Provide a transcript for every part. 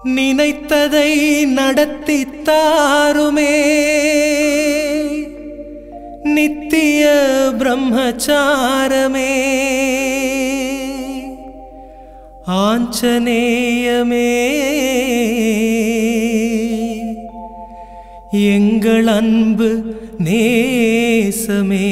நினைத்ததை நடத்தி தாருமே நித்திய பிரம்மச்சாரமே ஆஞ்சநேயமே எங்கள் அன்பு நேசமே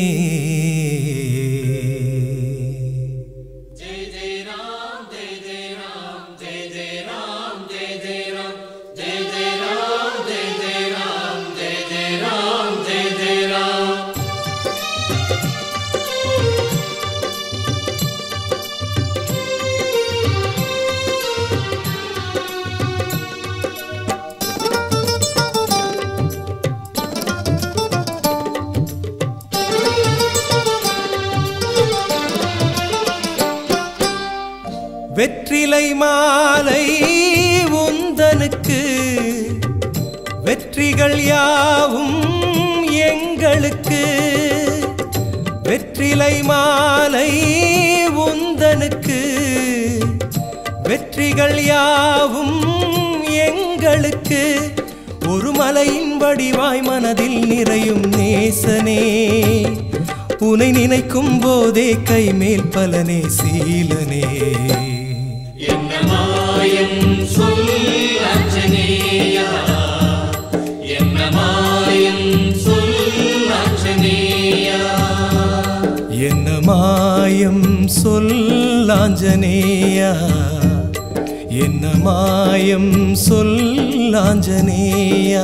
வெற்றிலை மாலை உந்தனுக்கு வெற்றிகள் யாவும் எங்களுக்கு வெற்றிலை மாலை உந்தனுக்கு வெற்றிகள் யாவும் எங்களுக்கு ஒரு மலையின் வடிவாய் மனதில் நிறையும் நேசனே உனை நினைக்கும் போதே கைமேல் பலனே சீலனே என்ன மாயம் சொல் அஞ்சனேயா என்ன மாயம் சொல் அஞ்சனேயா என்ன மாயம் சொல்லாஞ்சனேயா என்ன மாயம் சொல்லாஞ்சனேயா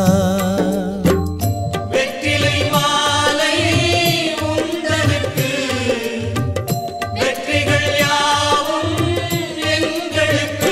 வெற்றிலை மாலை உந்தனுக்கு வெற்றிகள் யாவும் எங்களுக்கு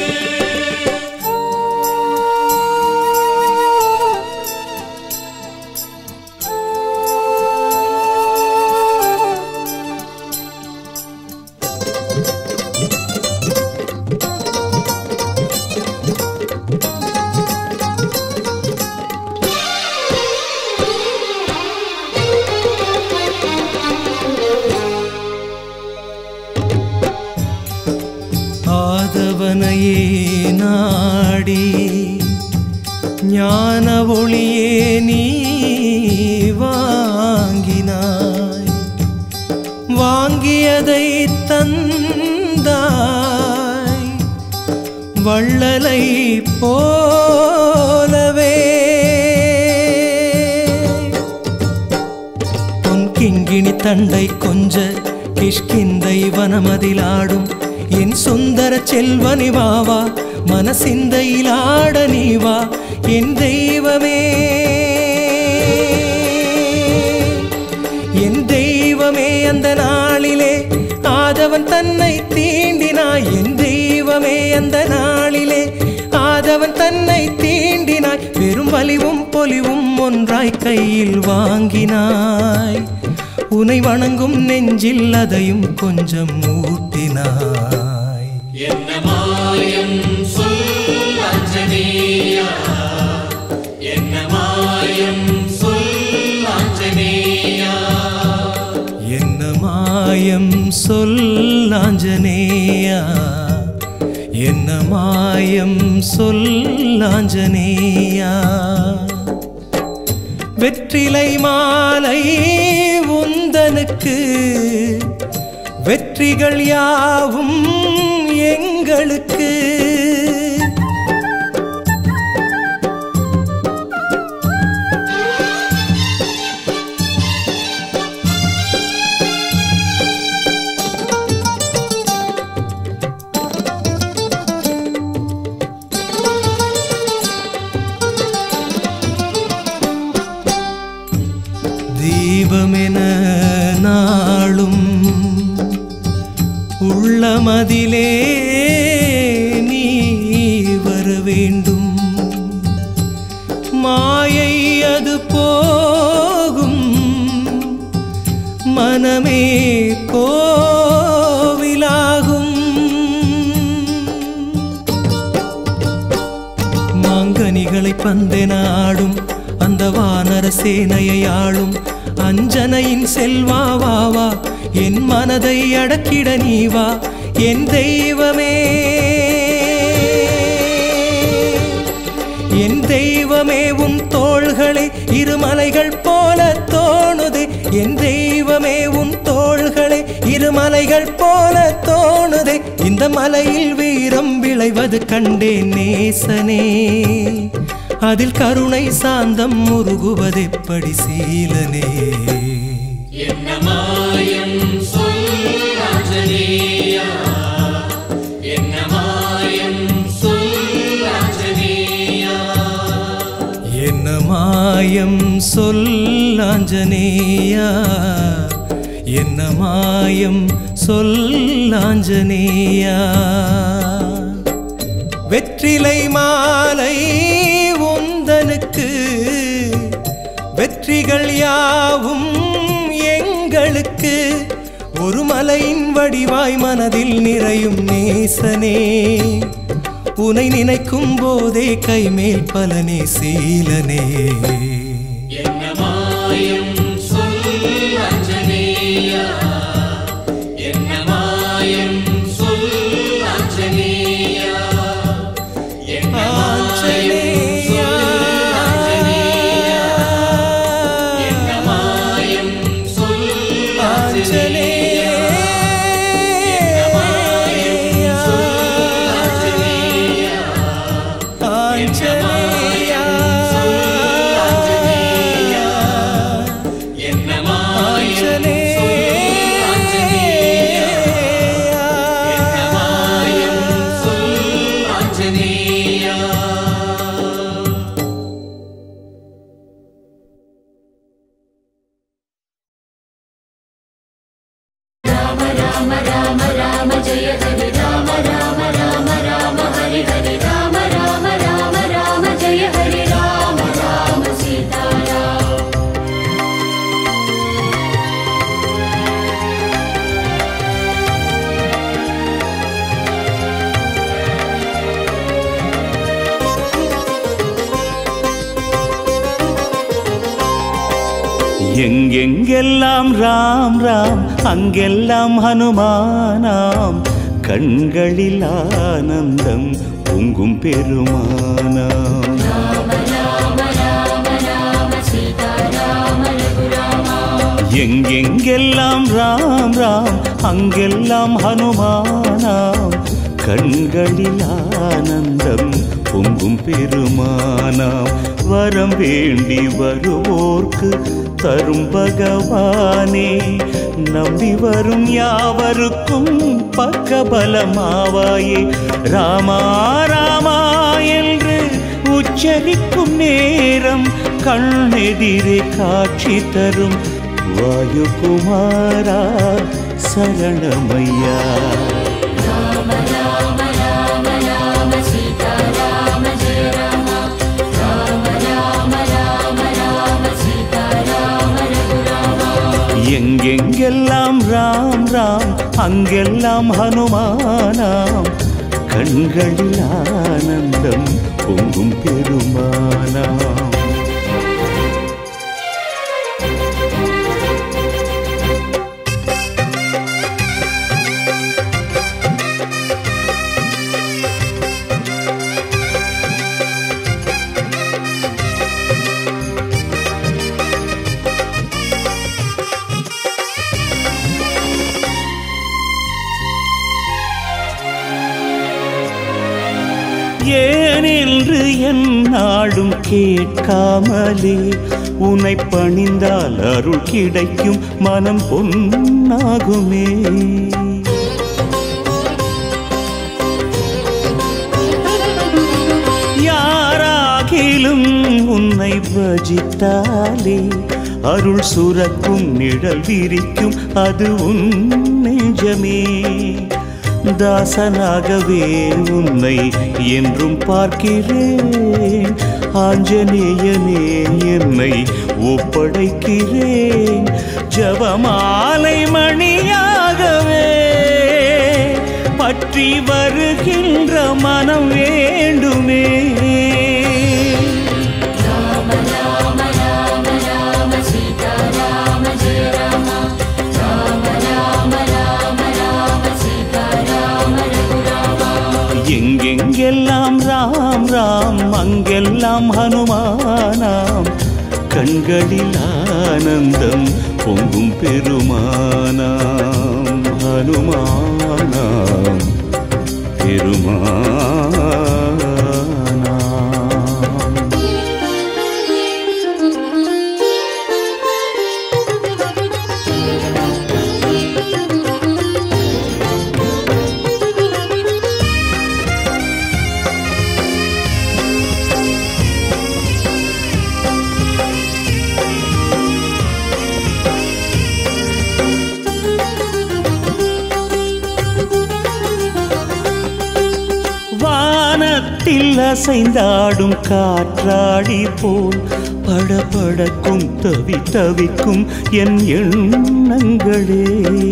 ஆதவனையே நாடி ஞான ஒளியே நீ வாங்கினாய் வாங்கியதை தந்தாய் வள்ளலை போலவே பொன் கிங்கிணி தண்டை கொஞ்ச கிஷ்கிந்தை வனமதிலாடும் என் சுந்தர செல்வனி வாவா மனசிந்தையிலாட நீ வா என் தெய்வமே என் தெய்வமே அந்த நாளிலே ஆதவன் தன்னை தீண்டினாய் என் தெய்வமே அந்த நாளிலே ஆதவன் தன்னை தீண்டினாய் பெரும் வலிவும் பொலிவும் ஒன்றாய் கையில் வாங்கினாய் உனை வணங்கும் நெஞ்சில் அதையும் கொஞ்சம் ஊட்டினாய் என்ன மாயம் சொல் அஞ்சனேயா என்ன மாயம் சொல் அஞ்சனேயா என்ன மாயம் சொல்லாஞ்சனேயா என்ன மாயம் சொல்லாஞ்சனேயா வெற்றிலை மாலை உந்தனுக்கு வெற்றிகள் யாவும் எங்களுக்கு தீபமென நாளும் உள்ளமதிலே நீ வர வேண்டும் மாயை அது போகும் மனமே கோவிலாகும் மாங்கனிகளை பந்தெனாடும் அந்த வானர சேனையை ஆளும் அஞ்சனையின் செல்வாவாவா என் மனதை அடக்கிட நீ வா என் தெய்வமே தெய்வமே உன் தோள்களே இருமலைகள் போல தோணுதே என் தெய்வமே உன் தோள்களே இருமலைகள் போல தோணுதே இந்த மலையில் வீரம் விளைவது கண்டேன் நேசனே அதில் கருணை சாந்தம் முருகுவதெப்படி சீலனே என்ன மாயம் சொல் ஆஞ்சநேயா என்ன மாயம் சொல் ஆஞ்சநேயா என்ன மாயம் சொல் ஆஞ்சநேயா என்ன மாயம் சொல் ஆஞ்சநேயா வெற்றிலை மாலை உந்தனுக்கு வெற்றிகள் யாவும் எங்களுக்கு ஒரு மலையின் வடிவாய் மனதில் நிறையும் நேசனே உனை நினைக்கும் போதே கைமேல் பலனே சீலனே என்ன மாயம் சொல் ஆஞ்சநேயா என்ன மாயம் சொல் ஆஞ்சநேயா என்ன மாயம் சொல் ஆஞ்சநேயா என்ன மாயம் சொல் ஆஞ்சநேயா என்ன மாயம் சொல் ஆஞ்சநேயா என்ன மாயம் சொல் ஆஞ்சநேயா என்ன மாயம் சொல் ஆஞ்சநேயா जय हरे राम राम सीता राम எங்கெங்கெல்லாம் ராம் ராம் அங்கெல்லாம் ஹனுமானாம் கண்களில் ஆனந்தம் பொங்கும் பெருமானாம் எங்கெங்கெல்லாம் ராம் ராம் அங்கெல்லாம் ஹனுமானாம் கண்களில் ஆனந்தம் பொங்கும் பெருமானாம் வரம் வேண்டி வருவோர்க்கு தரும் பகவானே நம்பி வரும் யாவருக்கும் பக்கபலமாவாயே ராமா ராமா என்று உச்சரிக்கும் நேரம் கண்ணெதிரே காட்சி தரும் வாயுகுமாரா சரணமையா எங்கெங்கெல்லாம் ராம் ராம் அங்கெல்லாம் ஹனுமானாம் கண்களில் ஆனந்தம் பொங்கும் பெருமானாம் ஏனென்று என் நாடும் கேட்காமலே உன்னை பணிந்தால் அருள் கிடைக்கும் மனம் பொன்னாகுமே யாராகிலும் உன்னை பஜித்தாலே அருள் சுரக்கும் நிழல் விரிக்கும் அது உன் நெஞ்சமே தாசனாகவே உன்னை என்றும் பார்க்கிறேன் ஆஞ்சநேயனே என்னை ஒப்படைக்கிறேன் ஜபமாலை மணியாகவே பற்றி வருகின்ற மனம் வேண்டுமே எங்கெங்கெல்லாம் ராம் ராம் அங்கெல்லாம் ஹனுமான் கண்களில் ஆனந்தம் பொங்கும் பெருமானாம் ஹனுமானாம் பெருமானாம் வானத்தில் அசைந்தாடும் காற்றாடி போல் படபடக்கும் தவி தவிக்கும் என் எண்ணங்களே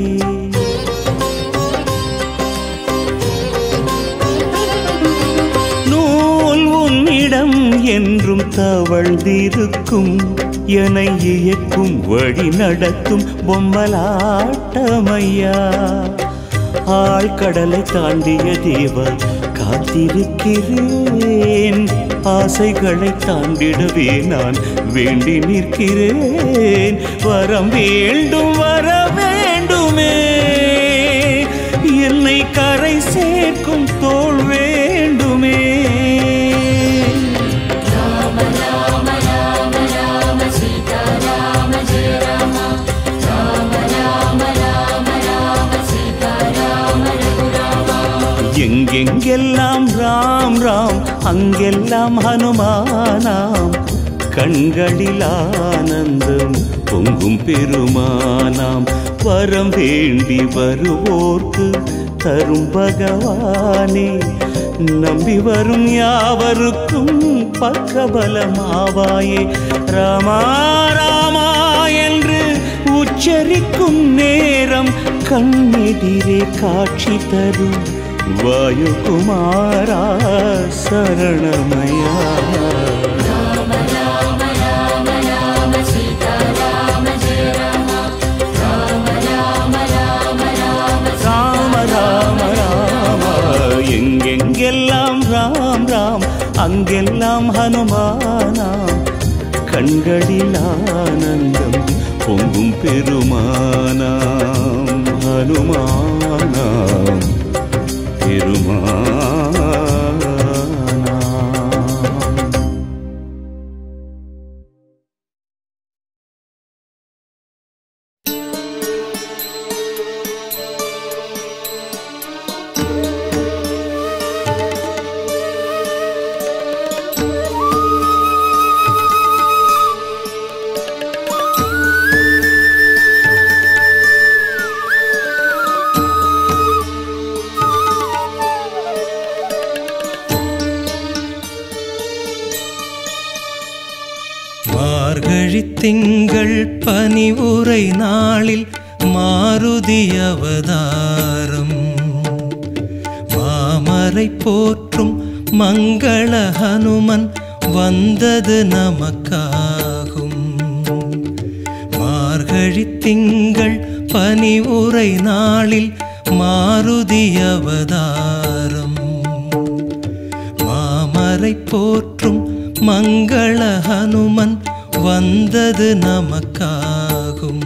நூல் உன்னிடம் என்றும் தவழ்ந்திருக்கும் என இயக்கும் வழி நடத்தும் பொம்மலாட்டமையா ஆழ்கடலை தாண்டிய தேவா காத்திருக்கிறேன் ஆசைகளை தாண்டிடவே நான் வேண்டி நிற்கிறேன் வரம் வேண்டும் வர வேண்டுமே என்னை கரை சேர்க்கும் தோள் வேண்டுமே எங்கெங்கெல்லாம் ராம் ராம் அங்கெல்லாம் ஹனுமானாம் கண்களில் ஆனந்தம் பொங்கும் பெருமானாம் வரம் வேண்டி வருவோர்க்கு தரும் பகவானே நம்பி வரும் யாவருக்கும் பக்கபலமாவாயே ராமா ராமா என்று உச்சரிக்கும் நேரம் கண்ணெதிரே காட்சி தரும் வாயுகுமாரா சரணமயா ராம ராம ராம எங்கெங்கெல்லாம் ராம் ராம் அங்கெல்லாம் ஹனுமானாம் கண்களில் ஆனந்தம் பொங்கும் பெருமானாம் ஹனுமானாம் பெருமானாம் மார்கழி திங்கள் பனிவுரை நாளில் மாருதி அவதாரம் மாமரை போற்றும் மங்கள ஹனுமன் வந்தது நமக்காகும் மார்கழி திங்கள் பனிவுரை நாளில் மாருதி அவதாரம் மாமரை போற்றும் மங்கள ஹனுமன் வந்தது நமக்காகும்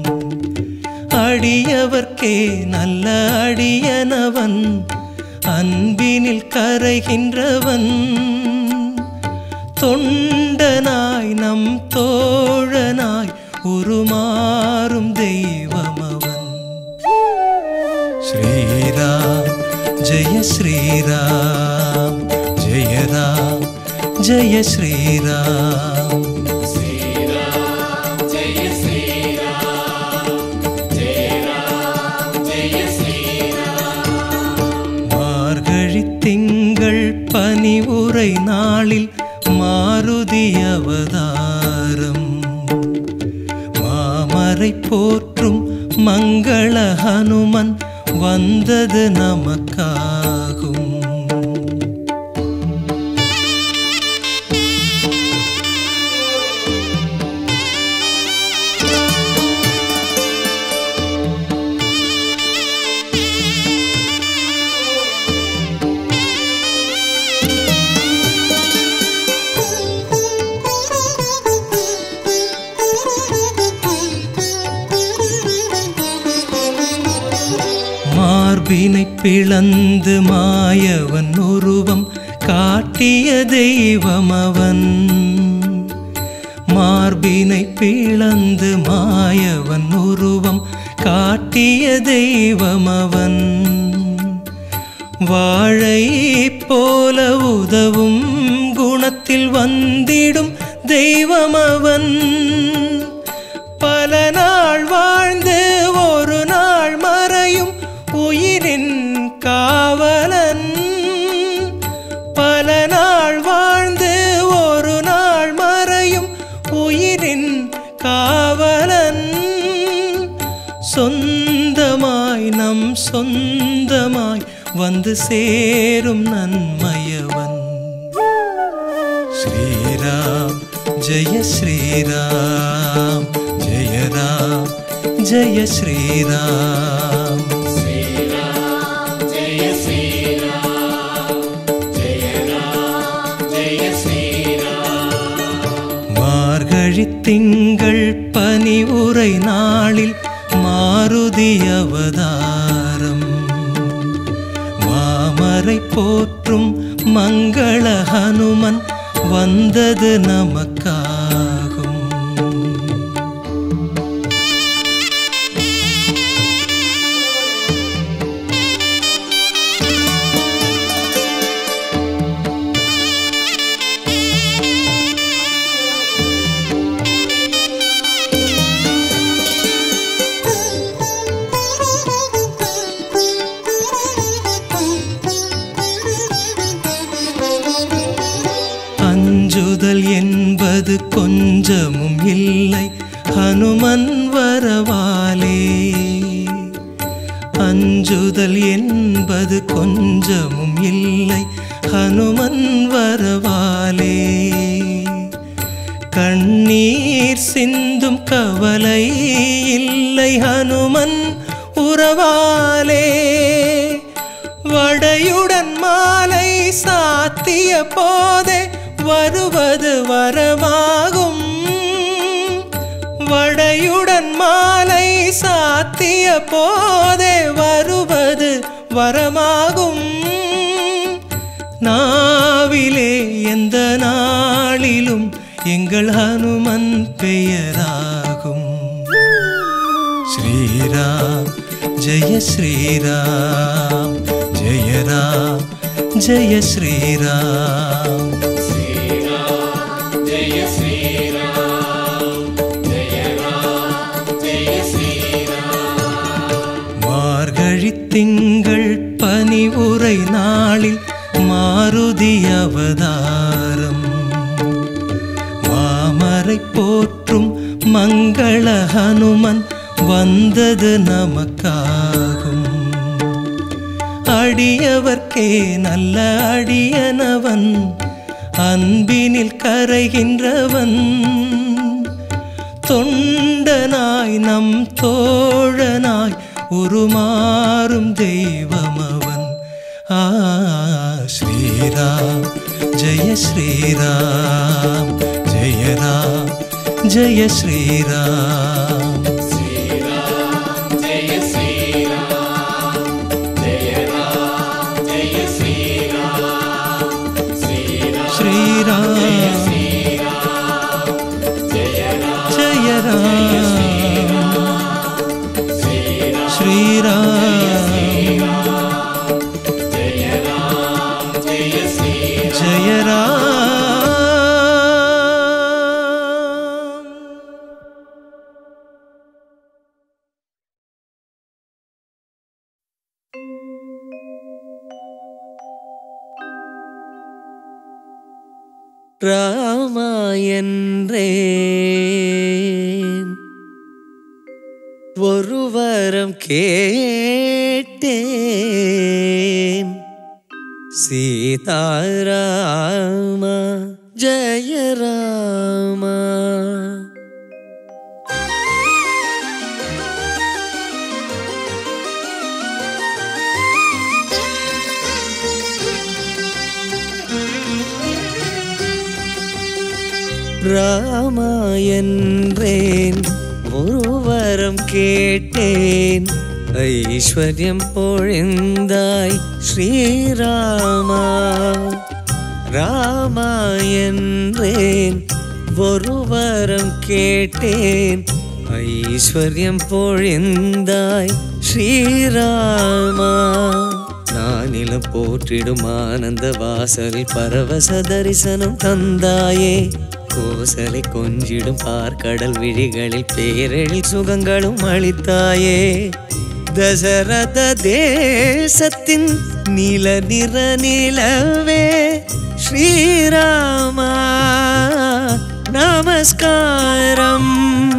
அடியவர்க்கே நல்ல அடியனவன் அன்பினில் கரைகின்றவன் தொண்டனாய் நம் தோழனாய் உருமாறும் தெய்வமவன் ஸ்ரீராம் ஜெய ஸ்ரீராம் ஜெய ராம் ஜெய ஸ்ரீராம் மார்கழி திங்கள் பனி உரை நாளில் மாருதி அவதாரம் மாமரை போற்றும் மங்கள ஹனுமன் வந்தது நமக்காகும் Thank you. மார்பினை பிளந்து மாயவன் உருவம் காட்டிய தெய்வம் அவன் மார்பினை பிளந்து மாயவன் உருவம் காட்டிய தெய்வம் அவன் வாழை போல உதவும் குணத்தில் வந்திடும் தெய்வம் அவன் பல நாள் வாழ்ந்து ஒரு நாள் மறையும் உயிரின் காவலன் பல நாள் வாழ்ந்து ஒரு நாள் மறையும் உயிரின் காவலன் சொந்தமாய் நம் சொந்தமாய் வந்து சேரும் நன்மையவன் ஸ்ரீராம் ஜெய ஸ்ரீராம் ஜெய ராம் ஜெய ஸ்ரீராம் ஜெய ஸ்ரீராம் ஜெய ராம் ஜெய ஸ்ரீராம் மார்கழி திங்கள் பனி உரை நாளில் மாருதி அவதாரம் மாமரை போற்றும் மங்கள ஹனுமன் வந்தது நமக்காகும் அஞ்சுதல் என்பது கொஞ்சமும் இல்லை ஹனுமன் வரவாலே அஞ்சுதல் என்பது கொஞ்சமும் இல்லை ஹனுமன் வரவாலே கண்ணீர் சிந்தும் கவலை இல்லை ஹனுமன் உறவாலே வடையுடன் மாலை சாத்திய போதே வருவது வரமாகும் வடையுடன் மாலை சாத்திய போதே வருவது வரமாகும் நாவிலே எந்த நாளிலும் எங்கள் ஹனுமன் பெயராகும் ஸ்ரீராம் ஜெய ஸ்ரீராம் ஜெய ராம் ஜெய ஸ்ரீராம் ஜெய ஸ்ரீராம் ஜெய ராம் ஜெய ஸ்ரீராம் மார்கழி திங்கள் பனி உரை நாளில் மாருதி அவதாரம் மாமரை போற்றும் மங்கள ஹனுமன் வந்தது நமக்காகும் அடியவர்க்கே நல்ல அடியனவன் அன்பினில் கரைகின்றவன் தொண்டனாய் நம் தோழனாய் உருமாறும் தெய்வமவன் ஆ ஸ்ரீராம் ஜெய ஸ்ரீராம் ஜெய ராம் ஜெய ஸ்ரீராம் ஜெய ஸ்ரீராம் ஜெய ராம் ஜெய ஸ்ரீராம் ஸ்ரீராம் ஸ்ரீராம் ஜெய ராம் ஜெய ராம் ஸ்ரீராம் ஜெய ராம் ஜெய ஸ்ரீராம் ஜெய ராம் ராமா என்றேன் ஒரு வரம் கேட்டேன் சீதாராமா ஜெய ராமா ராமா என்றேன் ஒரு வரம் கேட்டேன் ஐஸ்வர்யம் பொழிந்தாய் ஸ்ரீராமா ராமா என்றேன் ஒரு வரம் கேட்டேன் ஐஸ்வர்யம் பொழிந்தாய் ஸ்ரீராமா நானிலம் போற்றிடும் ஆனந்த வாசலில் பரவச தரிசனம் தந்தாயே கோசலை கொஞ்சிடும் பார்க்கடல் விழிகளில் பேரெழில் சுகங்களும் அளித்தாயே தசரத தேசத்தின் நீல நிற நிலவே ஸ்ரீராமா நமஸ்காரம்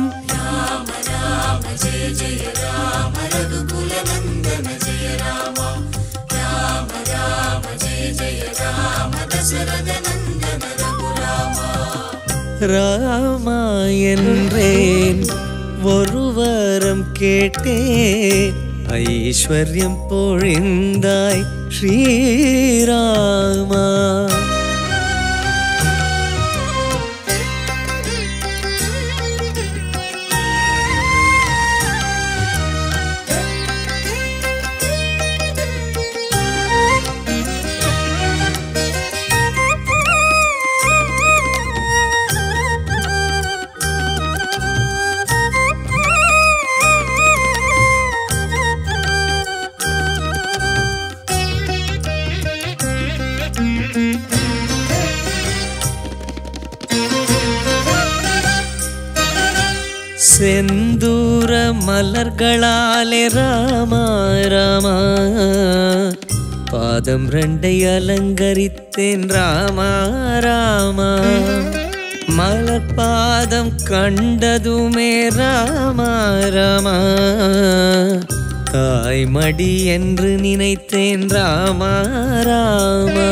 ராமா என்றேன் ஒரு வரம் கேட்டேன் ஐஸ்வர்யம் பொழிந்தாய் ஸ்ரீராமா செந்தூர மலர்களாலே ராமா ராமா பாதம் ரெண்டை அலங்கரித்தேன் ராமா ராமா மலர் பாதம் கண்டதுமே ராமா ராமா தாய்மடி என்று நினைத்தேன் ராமா ராமா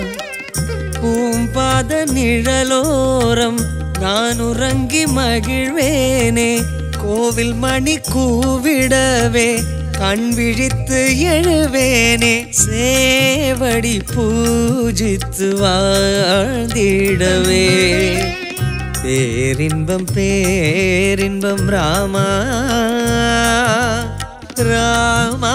பூம்பாத நிழலோரம் நான் உறங்கி மகிழ்வேனே கோவில் மணி கூவிடவே கண் விழித்து எழுவேனே சேவடி பூஜித்து வாழ்ந்திடவே பேரின்பம் பேரின்பம் ராமா ராமா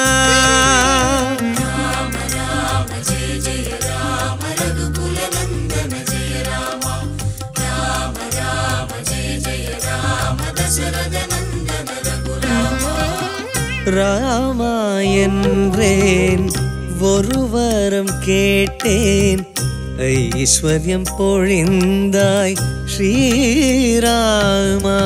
ராமா என்றேன் ஒரு வரம் கேட்டேன் ஐஸ்வர்யம் பொழிந்தாய் ஸ்ரீராமா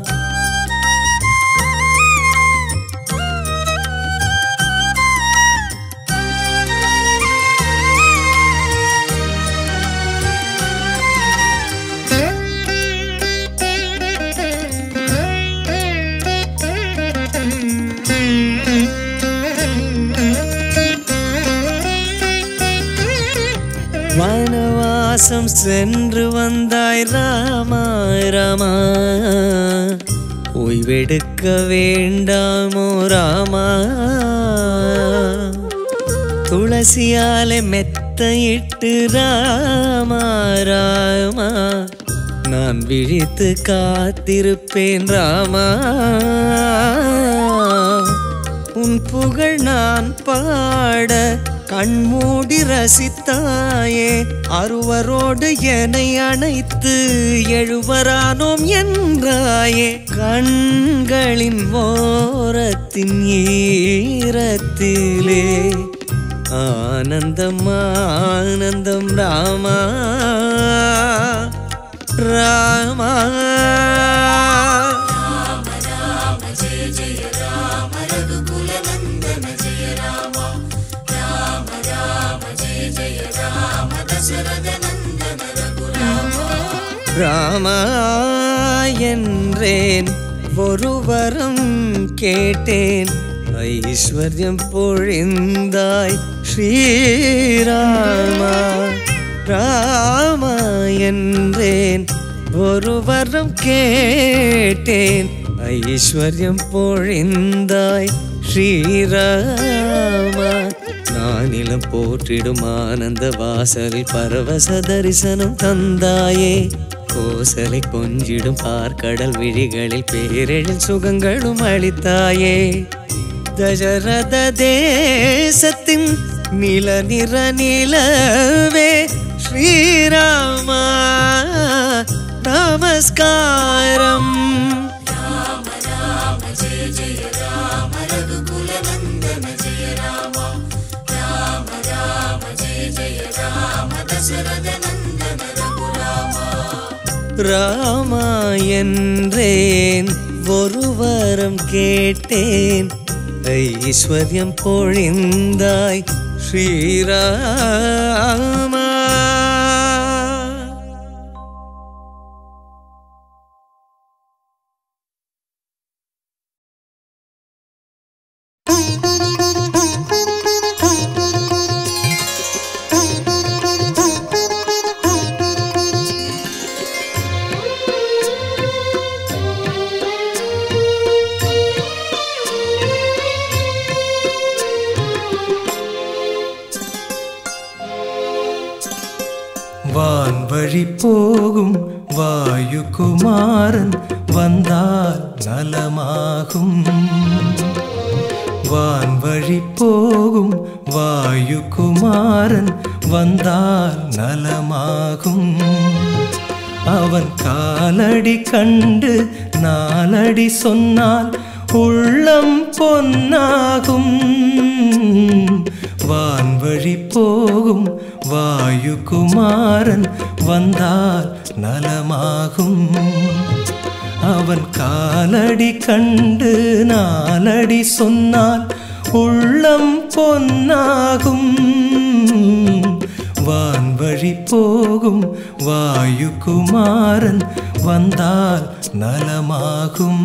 வனவாசம் சென்று வந்தாய் ராமா ராமா ஓய்வெடுக்க வேண்டாமோ ராமா துளசியாலே மெத்தையிட்டு ராமா ராமா நான் விழித்து காத்திருப்பேன் ராமா உன் புகழ் நான் பாட கண்மூடி ரசித்தாயே அருவரோடு என்னை அணைத்து எழுவரானோம் என்றாயே கண்களின் ஓரத்தின் ஈரத்திலே ஆனந்தம் ஆனந்தம் ராமா ராமா ராமா என்றேன் ஒரு வரம் கேட்டேன் ஐஸ்வர்யம் பொழிந்தாய் ஸ்ரீராமா ராமா என்றேன் ஒரு வரம் கேட்டேன் ஐஸ்வர்யம் பொழிந்தாய் ஸ்ரீராமா நானிலம் போற்றிடும் ஆனந்த வாசலில் பரவச தரிசனம் தந்தாயே கோசலை கொஞ்சிடும் பார்க்கடல் விழிகளில் பேரெழில் சுகங்களும் அளித்தாயே தசரத தேசத்தின் நில நிற நிலவே ஸ்ரீராமா நமஸ்காரம் ராமா என்றேன் ஒரு வரம் கேட்டேன் ஐஸ்வர்யம் பொழிந்தாய் ஸ்ரீராமா வான்வழி போகும் வாயுகுமாரன் வந்தால் நலமாகும் வான்வழி போகும் வாயுகுமாரன் வந்தால் நலமாகும் அவன் காலடி கண்டு நாலடி சொன்னால் உள்ளம் பொன்னாகும் வான்வழி போகும் வாயுகுமாரன் வந்தால் நலமாகும் அவன் காலடி கண்டு நாலடி சொன்னால் உள்ளம் பொன்னாகும் வான்வழி போகும் வாயுகுமாரன் வந்தால் நலமாகும்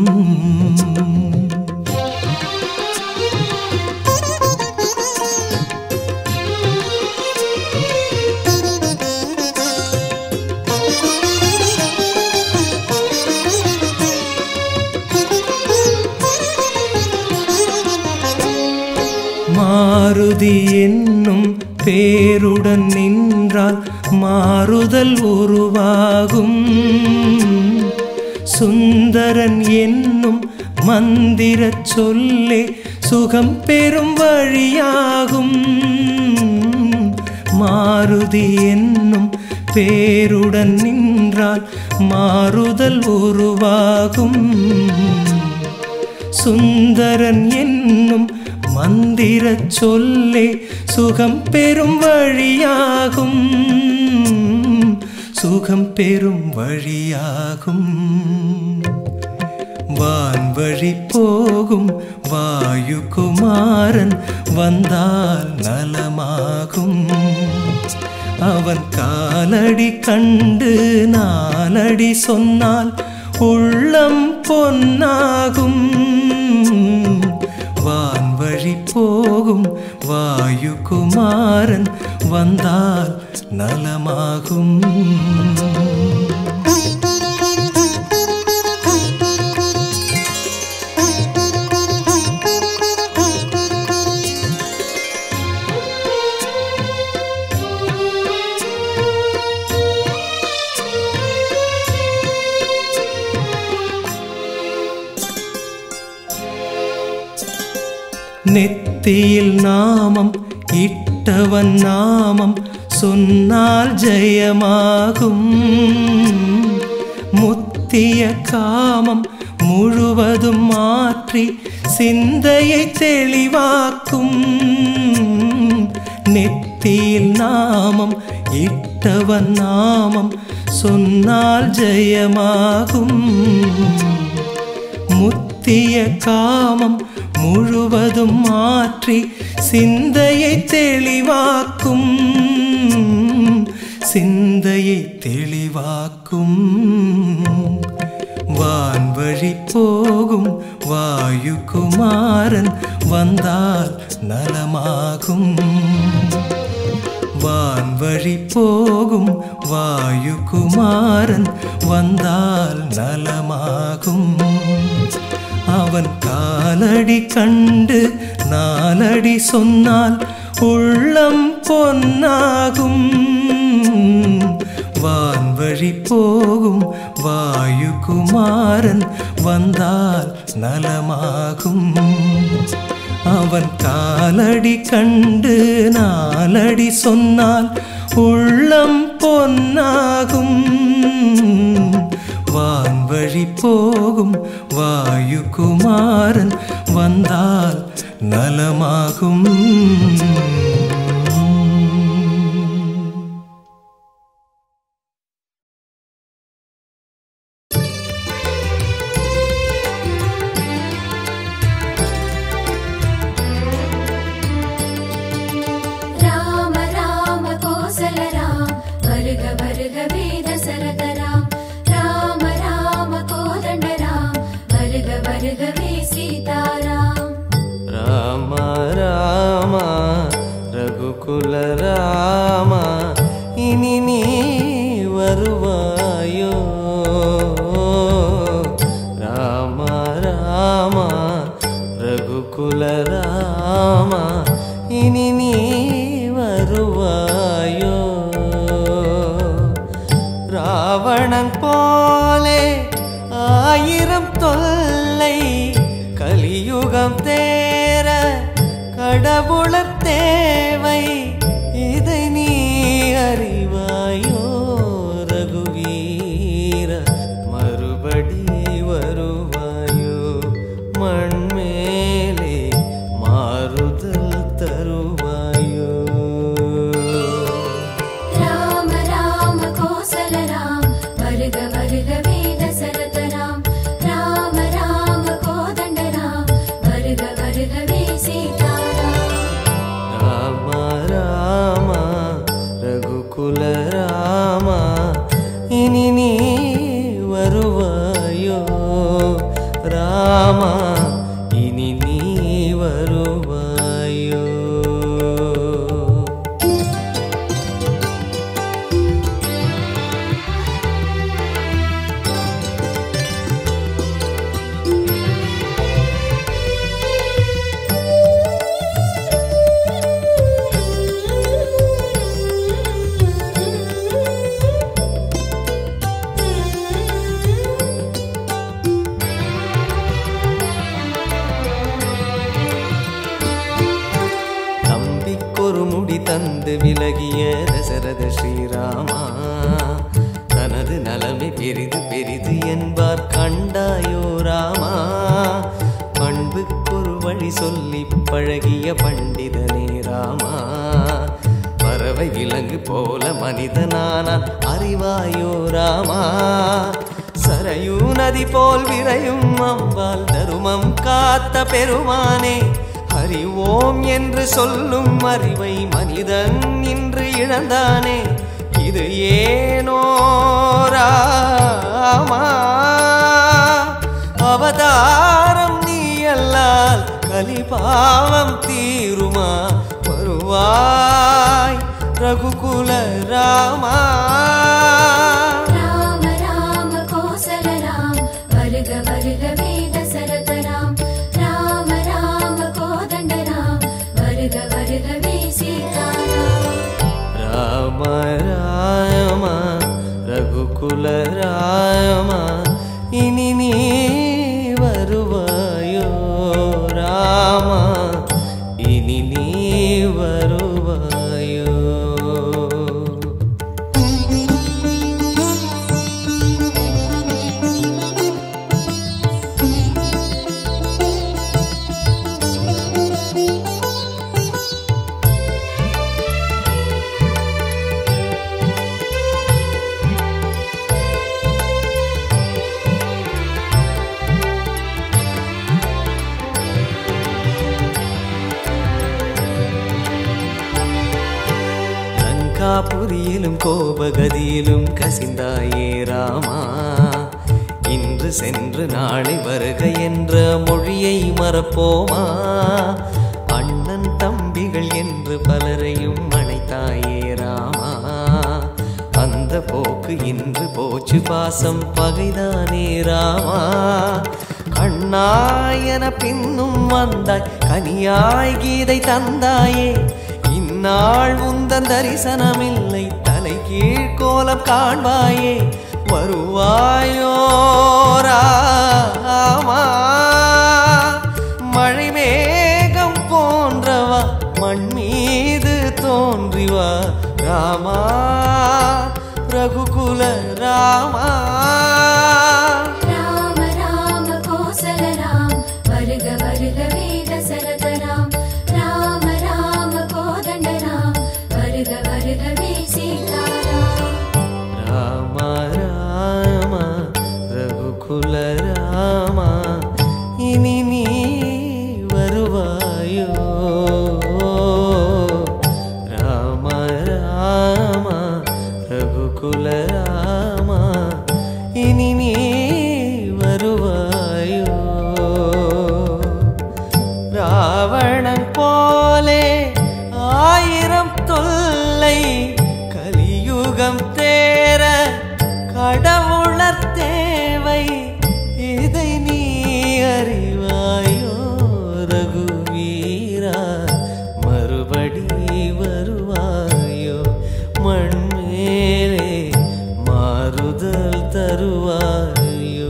மாருதி என்னும் பேருடன் நின்றால் மாறுதல் உருவாகும் சுந்தரன் என்னும் மந்திர சொல்லே சுகம் பெறும் வழியாகும் மாருதி என்னும் பேருடன் நின்றால் மாறுதல் உருவாகும் சுந்தரன் என்னும் மந்திர சொல்லே சுகம் பெறும் வழியாகும் சுகம் பெறும் வழியாகும் வான்வழி போகும் வாயுகுமாரன் வந்தால் நலமாகும் அவன் காலடி கண்டு நாலடி சொன்னால் உள்ளம் பொன்னாகும் வான்வழி போகும் வாயுகுமாரன் வந்தால் நலமாகும் நெத்தியில் நாமம் இட்டவன் நாமம் சொன்னால் ஜெயமாகும் முத்திய காமம் முழுவதும் மாற்றி சிந்தையை தெளிவாக்கும் நெத்தியில் நாமம் இட்டவன் நாமம் சொன்னால் ஜெயமாகும் முத்திய காமம் முழுவதும் மாற்றி சிந்தையை தெளிவாக்கும் சிந்தையை தெளிவாக்கும் வான்வழி போகும் வாயுகுமாரன் வந்தால் நலமாகும் வான்வழி போகும் வாயுகுமாரன் வந்தால் நலமாகும் அவன் காலடி கண்டு நாலடி சொன்னால் உள்ளம் பொன்னாகும் வான்வழி போகும் வாயுகுமாரன் வந்தால் நலமாகும் அவன் காலடி கண்டு நாலடி சொன்னால் உள்ளம் பொன்னாகும் வான்வழி போகும் வாயுகுமாரன் வந்தால் நலமாகும் ராம ராம கோசல ராம் வருக வருக வேத சரத ராம் ராம ராம கோதண்ட ராம் வருக வருகவே சீதாராம் ராம ராம ரகுகுல ராம இனி நீ வருவாயோ ராம ராம ரகுகுல ராம இனி நீ வருவாயோ ராவணன் போலே ஆயிரம் தொல்லை கலியுகம் தேர கடவுளர் தேவை இதை நீ அறிவாயோ ரகுவீர மறுபடி வருவாயோ மண்மேலே மாறுதல் தருவாயோ ராம ராம கோசல ராம் வருக வருக வேத சரத ராம் ராம ராம கோதண்ட ராம் வருக வருகவே சீதாராம் ராம ராம ரகுகுல ராம இனி நீ வருவாயோ ராம இனி நீ வருவாயோ தம்பிக்கொரு முடி தந்து விலகிய தசரத ஸ்ரீராமா தனது நலமை பெரிது பெரிது என்பார் கண்டாயோ ராமா பண்புக்கொரு வழி சொல்லி பழகிய பண்டிதனே ராமா பறவை விலங்கு போல மனிதனானான் அறிவாயோ ராமா சரையூ நதி போல் விரையும் அம்பால் தருமம் காத்த பெருமானே அறிவோம் என்று சொல்லும் அறிவை மனிதன் இன்று இழந்தானே இது ஏனோ ராமா அவதாரம் நீ அல்லால் கலிபாவம் தீருமா வருவாய் ரகுகுல ராமா ராம ராம கோசல ராம் வருக வருக வேத சரத ராம் ராம ராம கோதண்ட ராம் வருக வருகவே சீதாராம் ராம ராம ரகுகுல ராம இனி நீ வருவாயோ ராம இனி நீ வருவாயோ லங்காபுரியிலும் கோபகதியிலும் கசிந்தாயே ராமா இன்று சென்று நாளை வருக என்ற மொழியை மறப்போமா அண்ணன் தம்பிகள் என்று பலரையும் அழைத்தாயே ராமா அந்த போக்கு இன்று போச்சு பாசம் பகைதானே ராமா கண்ணாயன பின்னும் வந்தாய் கனியாய் கீதை தந்தாயே இந்நாள் உந்தன் தரிசனமில்லை தலை கீழ்கோலம் காண்பாயே வருவாயோ ராமா மழை மேகம் வா ராமா ரகுகுல ராமா ராம ராம கோசல ராம் வருக வருக வேத சரத ராம் ராம ராம கோதண்ட ராம் வருக வருகவே சீதாராம் ராம ராம ரகுகுல ராமா இனி நீ வருவாயோ ராம ராம ரகுகுல ராமா இனி நீ வருவாயோ ராவணன் போலே ஆயிரம் தொல்லை கலியுகம் தேர கடவுளர் தேவை இதை நீ அறிவாயோ ரகுவீரா மறுபடி வருவாயோ மண்மேலே மாறுதல் தருவாயோ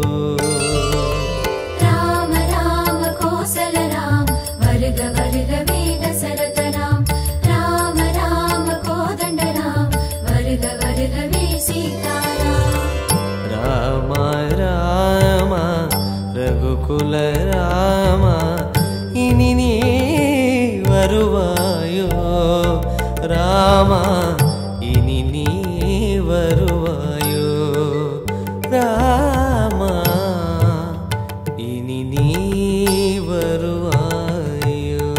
ராம ராம கோசல ராம் வருக வருக வேத சரத ராம் ராம ராம கோதண்ட ராம் வருக வருகவே சீதாராம் ராம ராம ரகுகுல ராமா இனி நீ வருவாயோ ராமா இனி நீ வருவாயோ ராமா இனி நீ வருவாயோ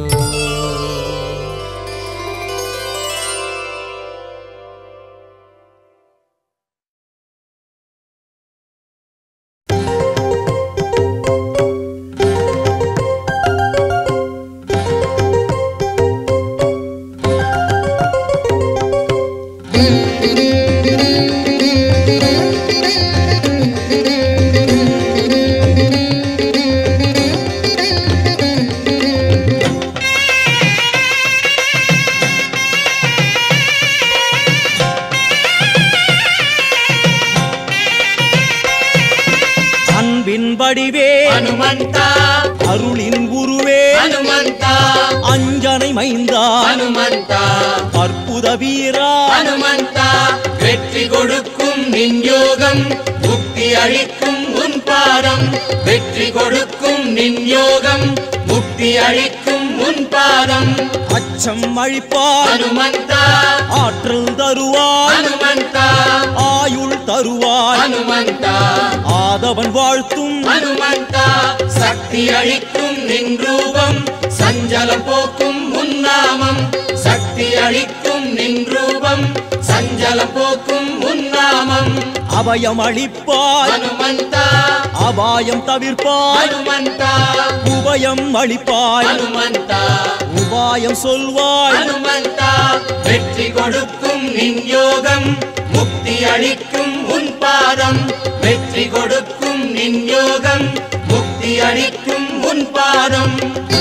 அன்பின் வடிவே ಹನುಮಂತ அருளின் குருவே ಹನುಮಂತ அஞ்சனை மைந்தா ಹನುಮಂತ அற்புத வீரா ஹனுமந்தா வெற்றி கொடுக்கும் நின் யோகம் முக்தி அளிக்கும் உன் பாதம் வெற்றி கொடுக்கும் நின் யோகம் முக்தி அளிக்கும் உன் பாதம் அச்சம் அழிப்பாய் ஹனுமந்தா ஆற்றல் தருவாய் ஹனுமந்தா ஆயுள் தருவாய் ஹனுமந்தா ஆதவன் வாழ்த்தும் ஹனுமந்தா சக்தி அளிக்கும் நின் ரூபம் சஞ்சலம் போக்கும் உன் நாமம் சக்தி அளிக்கும் நின் ரூபம் சஞ்சலம் போக்கும் உன் நாமம் அபயம் அளிப்பாய் ஹனுமந்தா அபாயம் தவிர்ப்பாய் ஹனுமந்தா உபயம் அளிப்பாய் ஹனுமந்தா உபாயம் சொல்வாய் ஹனுமந்தா வெற்றி கொடுக்கும் நின் யோகம் முக்தி அளிக்கும் உன் பாதம் வெற்றி கொடுக்கும் நின் யோகம் முக்தி அளிக்கும் உன் பாதம்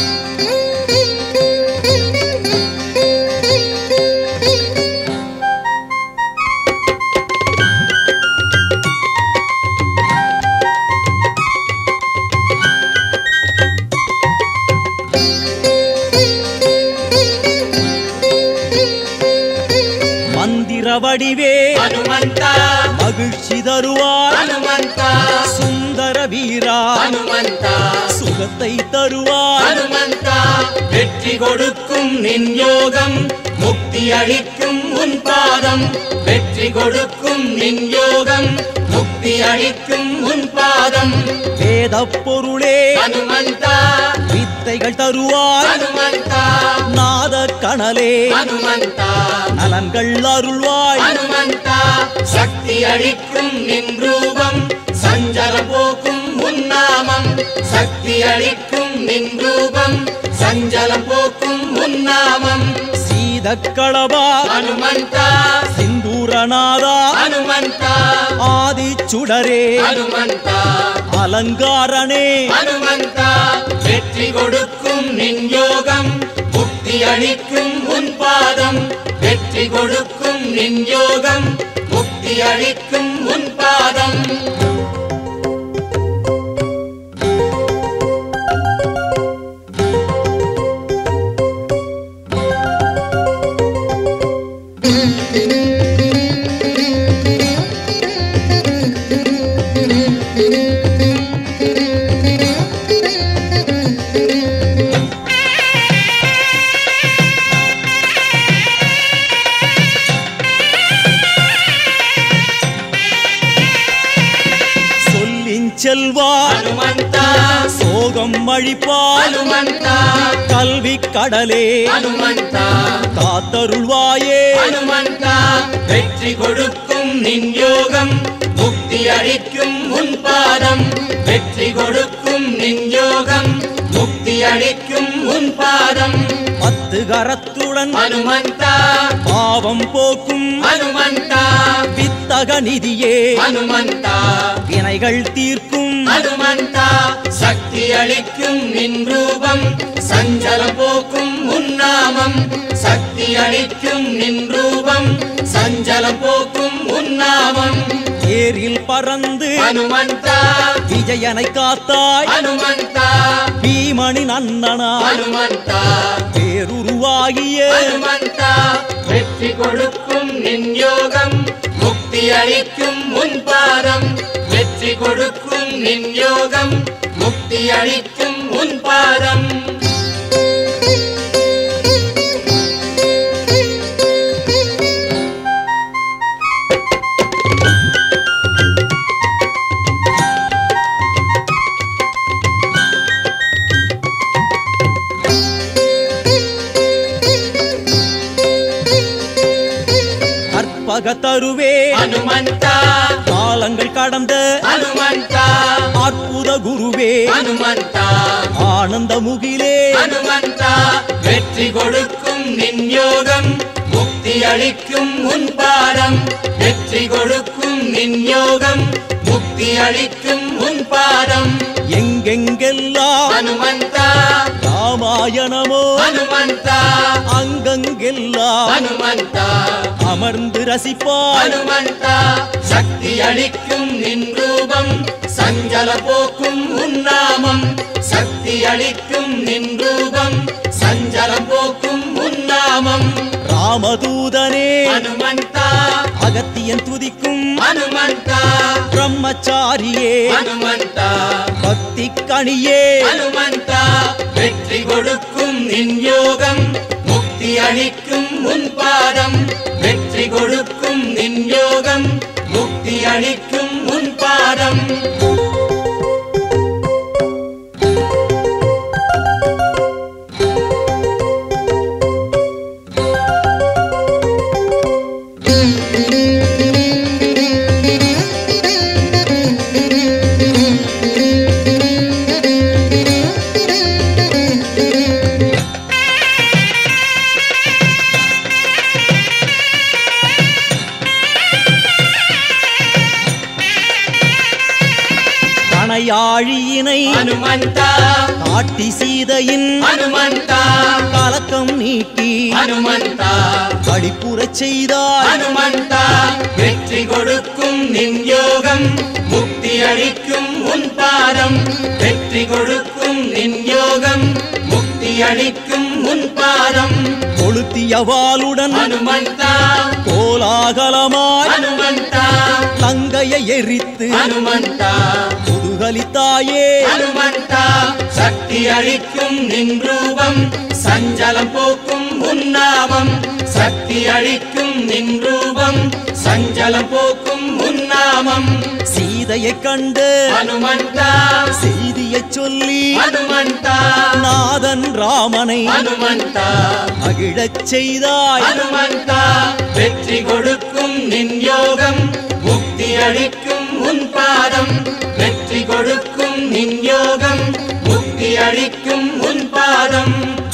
மந்திர வடிவே ஹனுமந்தா மகிழ்ச்சி தருவாய் ஹனுமந்தா சுந்தர வீரா ஹனுமந்தா சுகத்தை தருவாய் ஹனுமந்தா வெற்றி கொடுக்கும் நின் யோகம் முக்தி அளிக்கும் உன் பாதம் வெற்றி கொடுக்கும் நின் யோகம் முக்தி அளிக்கும் உன் பாதம் வேத பொருளே ஹனுமந்தா வித்தைகள் தருவாய் ஹனுமந்தா நாத கணலே ஹனுமந்தா நலன்கள் அருள்வாய் ஹனுமந்தா சக்தி அளிக்கும் நின் ரூபம் சஞ்சலம் போக்கும் உன் நாமம் சக்தி அளிக்கும் நின் ரூபம் சஞ்சலம் போக்கும் உன் நாமம் சீத களவா ஹனுமந்தா சிந்தூரநாதா ஹனுமந்தா ஆதி சுடரே ஹனுமந்தா அலங்காரனே ஹனுமந்தா வெற்றி கொடுக்கும் நின் யோகம் முக்தி அளிக்கும் உன் பாதம் வெற்றி கொடுக்கும் நின் யோகம் முக்தி அளிக்கும் உன் பாதம் செல்வார் ஹனுமந்தா சோகம் அழிப்பார் ஹனுமந்தா கல்வி கடலே ஹனுமந்தா காத்தருள்வாயே ஹனுமந்தா வெற்றி கொடுக்கும் நின் யோகம் முக்தி அளிக்கும் உன் பாதம் வெற்றி கொடுக்கும் நின் யோகம் முக்தி அளிக்கும் உன் பாதம் பத்து கரத்துடன் ஹனுமந்தா பாவம் போக்கும் ஹனுமந்தா வித்தக நிதியே ஹனுமந்தா வினைகள் தீர்க்கும் ஹனுமந்தா சக்தி அளிக்கும் நின் ரூபம் சஞ்சலம் போக்கும் உன்னாமம் சக்தி அளிக்கும் நின் ரூபம் சஞ்சலம் போக்கும் உன்னாமம் ஏரில் பறந்து ஹனுமந்தா விஜயனை காத்தாய் ஹனுமந்தா பீமனின் அண்ணனா ஹனுமந்தா பேருருவாகிய ஹனுமந்தா வெற்றி கொடுக்கும் நின் யோகம் முக்தி அளிக்கும் உன் பாதம் வெற்றி கொடுக்கும் நின் யோகம் முக்தி அளிக்கும் உன் பாதம் கற்பக தருவே ஹனுமந்தா காலங்கள் கடந்த ஹனுமந்தா அற்புத குருவே ஹனுமந்தா ஆனந்த முகிலே ஹனுமந்தா வெற்றி கொடுக்கும் நின் யோகம் முக்தி அளிக்கும் உன் பாதம் வெற்றி கொடுக்கும் நின் யோகம் முக்தி அளிக்கும் உன் பாதம் எங்கெங்கெல்லாம் ஹனுமந்தா ராமாயணமோ ஹனுமந்தா அங்கங்கெல்லாம் ஹனுமந்தா அமர்ந்து ரசிப்பாய் ஹனுமந்தா சக்தி அளிக்கும் நின் ரூபம் சஞ்சல போக்கும் உன்னாமம் சக்தி அளிக்கும் நின் ரூபம் சஞ்சலம் போக்கும் உன்னாமம் ராமதூதனே ஹனுமந்தா அகத்தியன் துதிக்கும் ஹனுமந்தா பிரம்மச்சாரியே ஹனுமந்தா பக்தி கணியே ஹனுமந்தா வெற்றி கொடுக்கும் நின் யோகம் முக்தி அளிக்கும் உன் பாதம் வெற்றி கொடுக்கும் நின் யோகம் முக்தி அளிக்கும் உன் பாதம் கணையாழியினை ஹனுமந்தா காட்டி சீதையின் ஹனுமந்தா கலக்கம் நீக்கி ஹனுமந்தா கழிப்புறச் செய்தாய் ஹனுமந்தா வெற்றி கொடுக்கும் நின் யோகம் முக்தி அளிக்கும் உன் பாதம் வெற்றி கொடுக்கும் நின் யோகம் முக்தி அளிக்கும் உன் பாதம் கொளுத்திய வாளுடன் ஹனுமந்தா கோலாகலமாய் ஹனுமந்தா லங்கையை எரித்து ஹனுமந்தா முதுகலித்தாயே ஹனுமந்தா சக்தி அளிக்கும் நின் ரூபம் சஞ்சலம் போக்கும் உன்னாமம் சக்தி அளிக்கும் நின் ரூபம் சஞ்சலம் போக்கும் உன்னாமம் சீதையைக் கண்டு ஹனுமந்தா செய்தியைச் சொல்லி ஹனுமந்தா நாதன் ராமனை ஹனுமந்தா மகிழச் செய்தாய் ஹனுமந்தா வெற்றி கொடுக்கும் நின் யோகம் முக்தி அளிக்கும் உன் பாதம் வெற்றி கொடுக்கும் நின் யோகம் முக்தி அளிக்கும் உன் பாதம்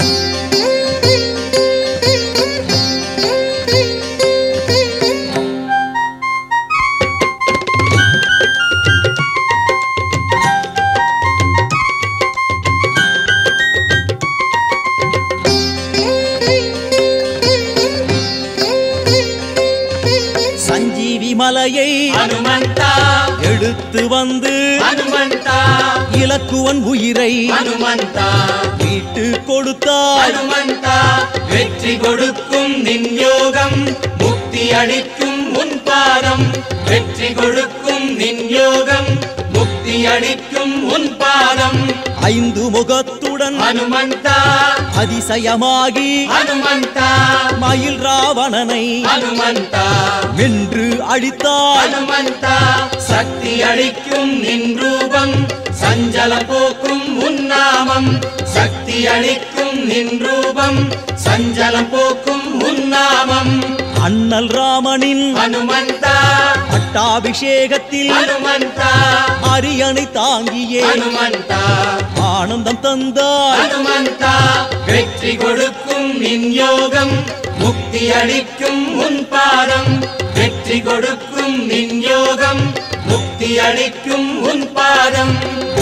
சஞ்சீவி மலையை ஹனுமந்தா எடுத்து வந்து ஹனுமந்தா இலக்குவன் உயிரை ஹனுமந்தா மீட்டு கொடுத்தாய் ஹனுமந்தா வெற்றி கொடுக்கும் நின் யோகம் முக்தி அளிக்கும் உன் பாதம் வெற்றி கொடுக்கும் நின் யோகம் முக்தி அளிக்கும் உன் பாதம் ஐந்து முகத்துடன் ஹனுமந்தா அதிசயமாகி ஹனுமந்தா மயில் ராவணனை ஹனுமந்தா வென்று அழித்தாய் ஹனுமந்தா சக்தி அளிக்கும் நின் ரூபம் சஞ்சல போக்கும் உன்னாமம் சக்தி அளிக்கும் நின் ரூபம் சஞ்சலம் போக்கும் உன்னாமம் அண்ணல் ராமனின் ஹனுமந்தா பட்டாபிஷேகத்தில் ஹனுமந்தா அரியணை தாங்கியே ஹனுமந்தா ஆனந்தம் தந்தாய் ஹனுமந்தா வெற்றி கொடுக்கும் நின் யோகம் முக்தி அளிக்கும் உன் பாதம் வெற்றி கொடுக்கும் நின் யோகம் முக்தி அளிக்கும் உன் பாதம்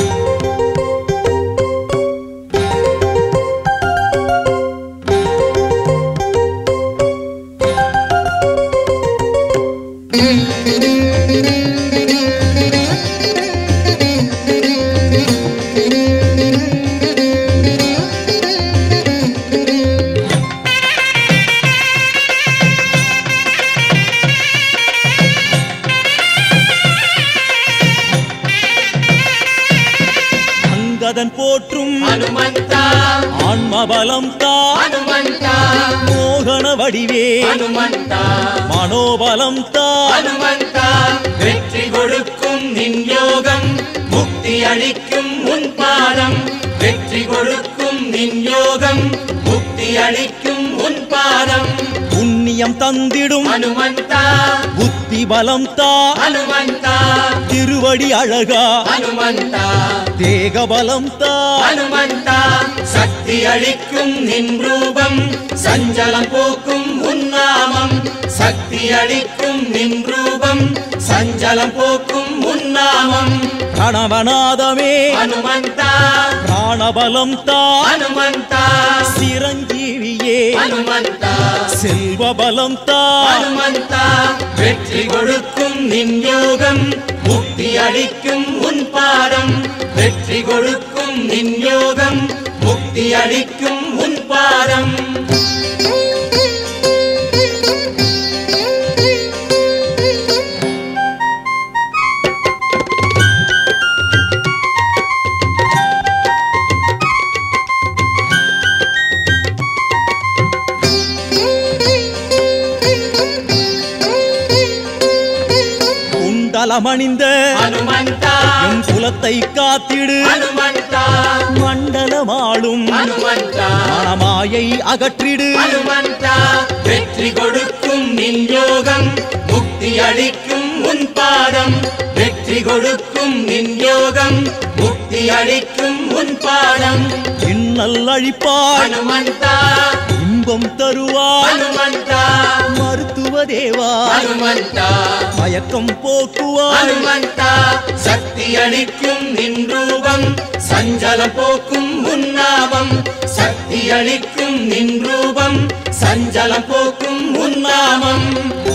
அங்கதன் போற்றும் ஹனுமந்தா ஆன்மபலம் தா ஹனுமந்தா மோகன வடிவே ஹனுமந்தா மனோபலம் தா ஹனுமந்தா வெற்றி கொடுக்கும் நின் யோகம் முக்தி அளிக்கும் உன் பாதம் வெற்றி கொடுக்கும் நின் யோகம் முக்தி அளிக்கும் உன் பாதம் புண்ணியம் தந்திடும் ஹனுமந்தா புத்தி பலம் தா ஹனுமந்தா திருவடி அழகா ஹனுமந்தா தேக பலம் தா ஹனுமந்தா சக்தி அளிக்கும் நின் ரூபம் சஞ்சலம் போக்கும் உன்னாமம் சக்தி அளிக்கும் நின் ரூபம் சஞ்சலம் போக்கும் உன்னாமம் பிரணவநாதமே ஹனுமந்தா பிராணபலம் தா ஹனுமந்தா சிரஞ்சீவியே ஹனுமந்தா செல்வ பலம் தா ஹனுமந்தா வெற்றி கொடுக்கும் நின் யோகம் முக்தி அளிக்கும் உன் பாதம் வெற்றி கொடுக்கும் நின் யோகம் முக்தி அளிக்கும் உன் பாதம் குண்டலமணிந்த ஹனுமந்தா எம் குலத்தை காத்திடு ஹனுமந்தா மண்டலமாளும் ஹனுமந்தா மனமாயை அகற்றிடு ஹனுமந்தா வெற்றி கொடுக்கும் நின் யோகம் முக்தி அளிக்கும் உன் பாதம் வெற்றி கொடுக்கும் நின் யோகம் முக்தி அளிக்கும் உன் பாதம் இன்னல் அழிப்பாய் ஹனுமந்தா இன்பம் தருவாய் ஹனுமந்தா மருத்துவ தேவா ஹனுமந்தா மயக்கம் போக்குவாய் ஹனுமந்தா சக்தி அளிக்கும் நின் ரூபம் சஞ்சலம் போக்கும் உன்னாமம் சக்தி அளிக்கும் நின் ரூபம் சஞ்சலம் போக்கும் உன்னாமம்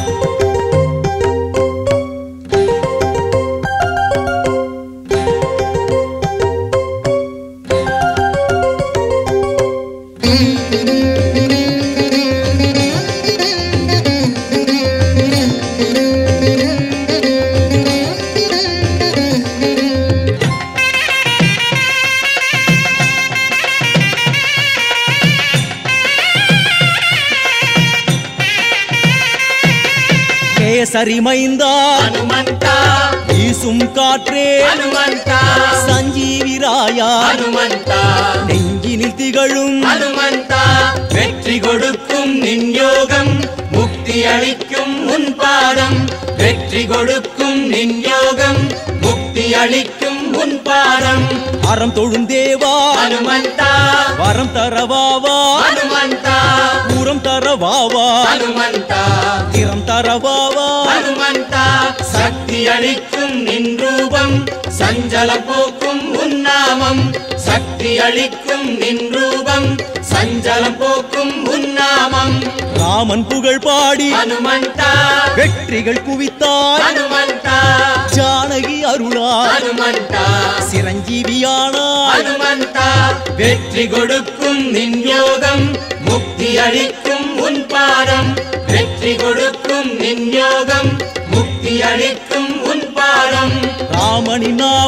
கேசரி மைந்தா ஹனுமந்தா வீசும் காற்றே ஹனுமந்தா சஞ்சீவி ராயா ஹனுமந்தா நெஞ்சினில் திகழும் ஹனுமந்தா வெற்றி கொடுக்கும் நின் யோகம் முக்தி அளிக்கும் உன் பாதம் வெற்றி கொடுக்கும் நின் யோகம் முக்தி அளிக்கும் உன் பாதம் அறம் தொழும் தேவா ஹனுமந்தா வரம் தரவாவா ஹனுமந்தா பூரம் தரவாவா ஹனுமந்தா திறம் தரவாவா ஹனுமந்தா சக்தி அளிக்கும் நின் ரூபம் சஞ்சலம் போக்கும் உன்னாமம் சக்தி அளிக்கும் நின் ரூபம் சஞ்சலம் போக்கும் உன்னாமம் ராமன் புகழ் பாடி ஹனுமந்தா வெற்றிகள் குவித்தாய் ஹனுமந்தா ஜானகி அருளாய் ஹனுமந்தா சிரஞ்சீவியானாய் ஹனுமந்தா வெற்றி கொடுக்கும் நின் யோகம் முக்தி அளிக்கும் உன் பாதம் வெற்றி கொடுக்கும் நின் யோகம் முக்தி அளிக்கும் உன் பாதம் ராமனின் நாமம்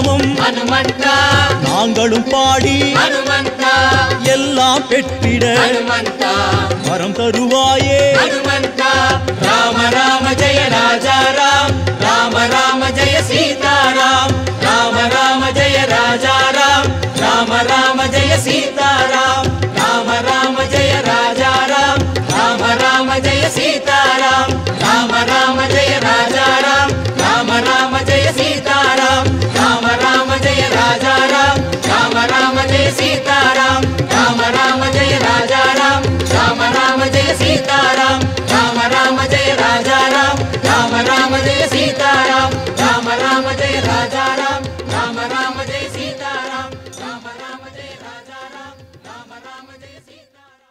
ஹனுமந்தா நாங்களும் பாடி ஹனுமந்தா எல்லாம் பெற்றிட ஹனுமந்தா வரம் தருவாயே హనుమంతా రామ రామ జయ రాజా రామ్ రామ రామ జయ సీతారాం రామ రామ జయ రాజా రామ్ రామ రామ జయ సీతారాం రామ రామ జయ రాజా రామ్ రామ రామ జయ సీతారాం రామ రామ జయ రాజా రామ్ రామ రామ జయ సీతారాం రామ రామ జయ రాజా రామ్ రామ రామ జయ సీతారాం రామ రామ జయ రాజా రామ్ రామ రామ జయ సీతారాం రామ రామ జయ రాజా రామ్ రామ రామ జయ సీతారాం రామ రామ జయ రాజా రామ్ రామ రామ జయ సీతారాం రామ రామ జయ రాజా రామ్ రామ రామ జయ సీతారాం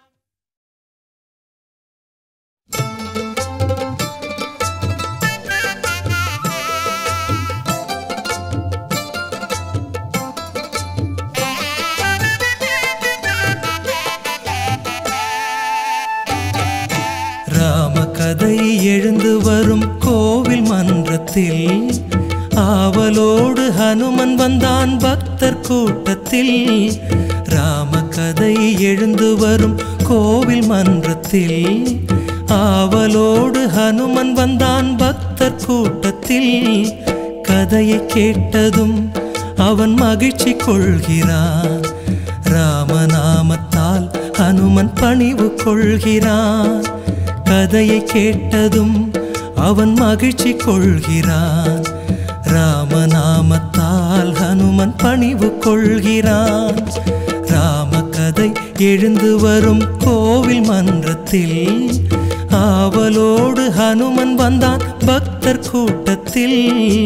ராம கதை எழுந்து வரும் கோவில் மன்றத்தில் ஆவலோடு ஹனுமன் வந்தான் பக்தர் கூட்டத்தில் ராம கதை எழுந்து வரும் கோவில் மன்றத்தில் ஆவலோடு ஹனுமன் வந்தான் பக்தர் கூட்டத்தில் கதையை கேட்டதும் அவன் மகிழ்ச்சி கொள்கிறான் ராமநாமத்தால் ஹனுமன் பணிவு கொள்கிறான் கதையை கேட்டதும் அவன் மகிழ்ச்சி கொள்கிறான் ராமநாமத்தால் ஹனுமன் பணிவு கொள்கிறான் ராம கதை எழுந்து வரும் கோவில் மன்றத்தில் ஆவலோடு ஹனுமன் வந்தான் பக்தர் கூட்டத்தில்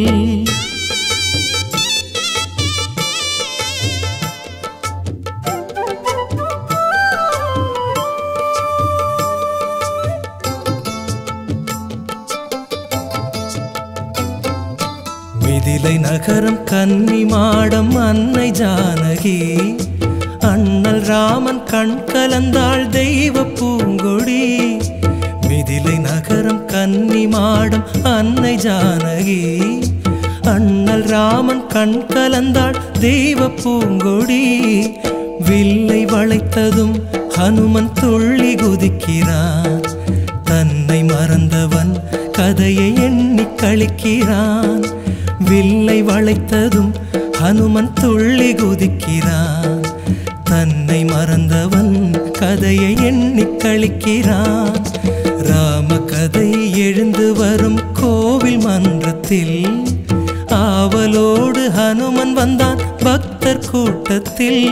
மிதிலை நகரம் கன்னி மாடம் அன்னை ஜானகி அண்ணல் ராமன் கண் கலந்தாள் தெய்வ பூங்கொடி மிதிலை நகரம் கன்னி மாடம் அன்னை ஜானகி அண்ணல் ராமன் கண் கலந்தாள் தெய்வ பூங்கொடி வில்லை வளைத்ததும் ஹனுமன் துள்ளி குதிக்கிறான் தன்னை மறந்தவன் கதையை எண்ணி கழிக்கிறான் வில்லை வளைத்ததும் ஹனுமன் துள்ளி குதிக்கிறான் தன்னை மறந்தவன் கதையை எண்ணி கழிக்கிறான் ராம கதை எழுந்து வரும் கோவில் மன்றத்தில் ஆவலோடு ஹனுமன் வந்தான் பக்தர் கூட்டத்தில்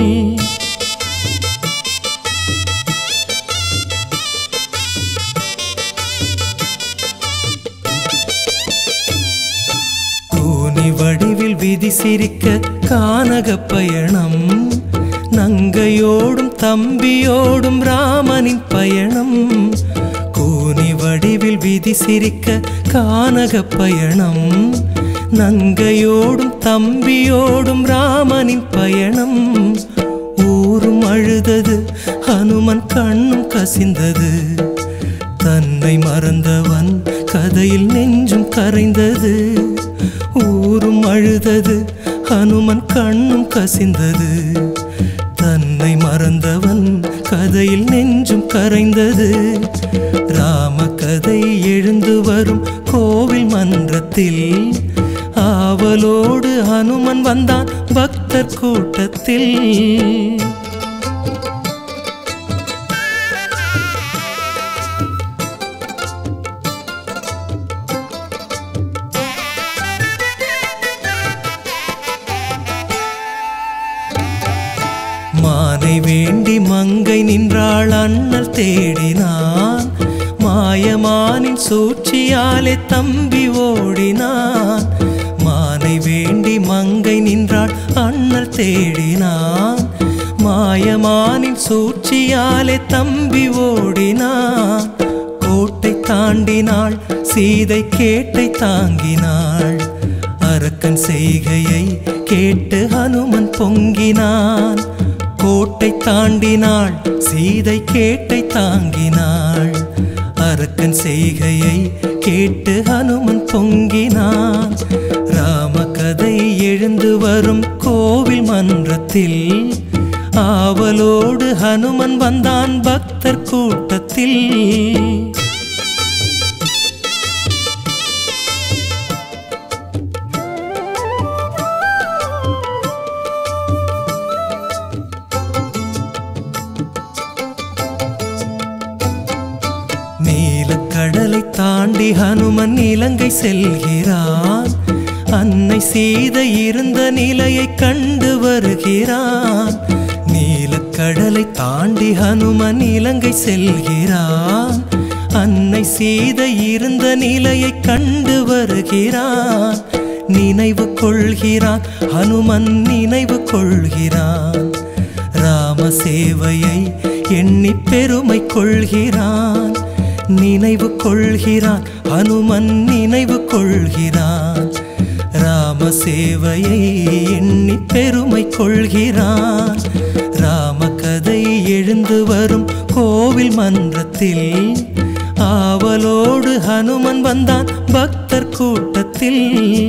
கூனி வடிவில் விதி சிரிக்க கானக பயணம் நங்கையோடும் தம்பியோடும் ராமனின் பயணம் கூனி வடிவில் விதி சிரிக்க கானக பயணம் நங்கையோடும் தம்பியோடும் ராமனின் பயணம் ஊரும் அழுதது ஹனுமன் கண்ணும் கசிந்தது தன்னை மறந்தவன் கதையில் நெஞ்சும் கரைந்தது ஊரும் அழுதது ஹனுமன் கண்ணும் கசிந்தது தன்னை மறந்தவன் கதையில் நெஞ்சும் கரைந்தது ராம கதை எழுந்து வரும் கோவில் மன்றத்தில் ஆவலோடு ஹனுமன் வந்தான் பக்தர் கூட்டத்தில் மானை வேண்டி மங்கை நின்றாள் அண்ணல் தேடினான் மாயமானின் சூழ்ச்சியாலே தம்பி ஓடினான் மானை வேண்டி மங்கை நின்றாள் அண்ணல் தேடினான் மாயமானின் சூழ்ச்சியாலே தம்பி ஓடினான் கோட்டை தாண்டினாள் சீதை கேட்டை தாங்கினாள் அரக்கன் செய்கையை கேட்டு ஹனுமன் பொங்கினான் கோட்டை தாண்டினாள் சீதை கேட்டை தாங்கினாள் அரக்கன் செய்கையை கேட்டு ஹனுமன் பொங்கினான் ராமகதை எழுந்து வரும் கோவில் மன்றத்தில் ஆவலோடு ஹனுமன் வந்தான் பக்தர் கூட்டத்தில் நீலக்கடலை தாண்டி ஹனுமன் இலங்கை செல்கிறான் அன்னை சீதை இருந்த நிலையை கண்டு வருகிறான் நீலக்கடலை தாண்டி ஹனுமன் இலங்கை செல்கிறான் அன்னை சீதை இருந்த நிலையை கண்டு வருகிறான் நினைவு கொள்கிறான் ஹனுமன் நினைவு கொள்கிறான் ராம சேவையை எண்ணி பெருமை கொள்கிறான் நினைவு கொள்கிறான் ஹனுமன் நினைவு கொள்கிறான் ராம சேவையை எண்ணி பெருமை கொள்கிறான் ராம கதை எழுந்து வரும் கோவில் மன்றத்தில் ஆவலோடு ஹனுமன் வந்தான் பக்தர் கூட்டத்தில்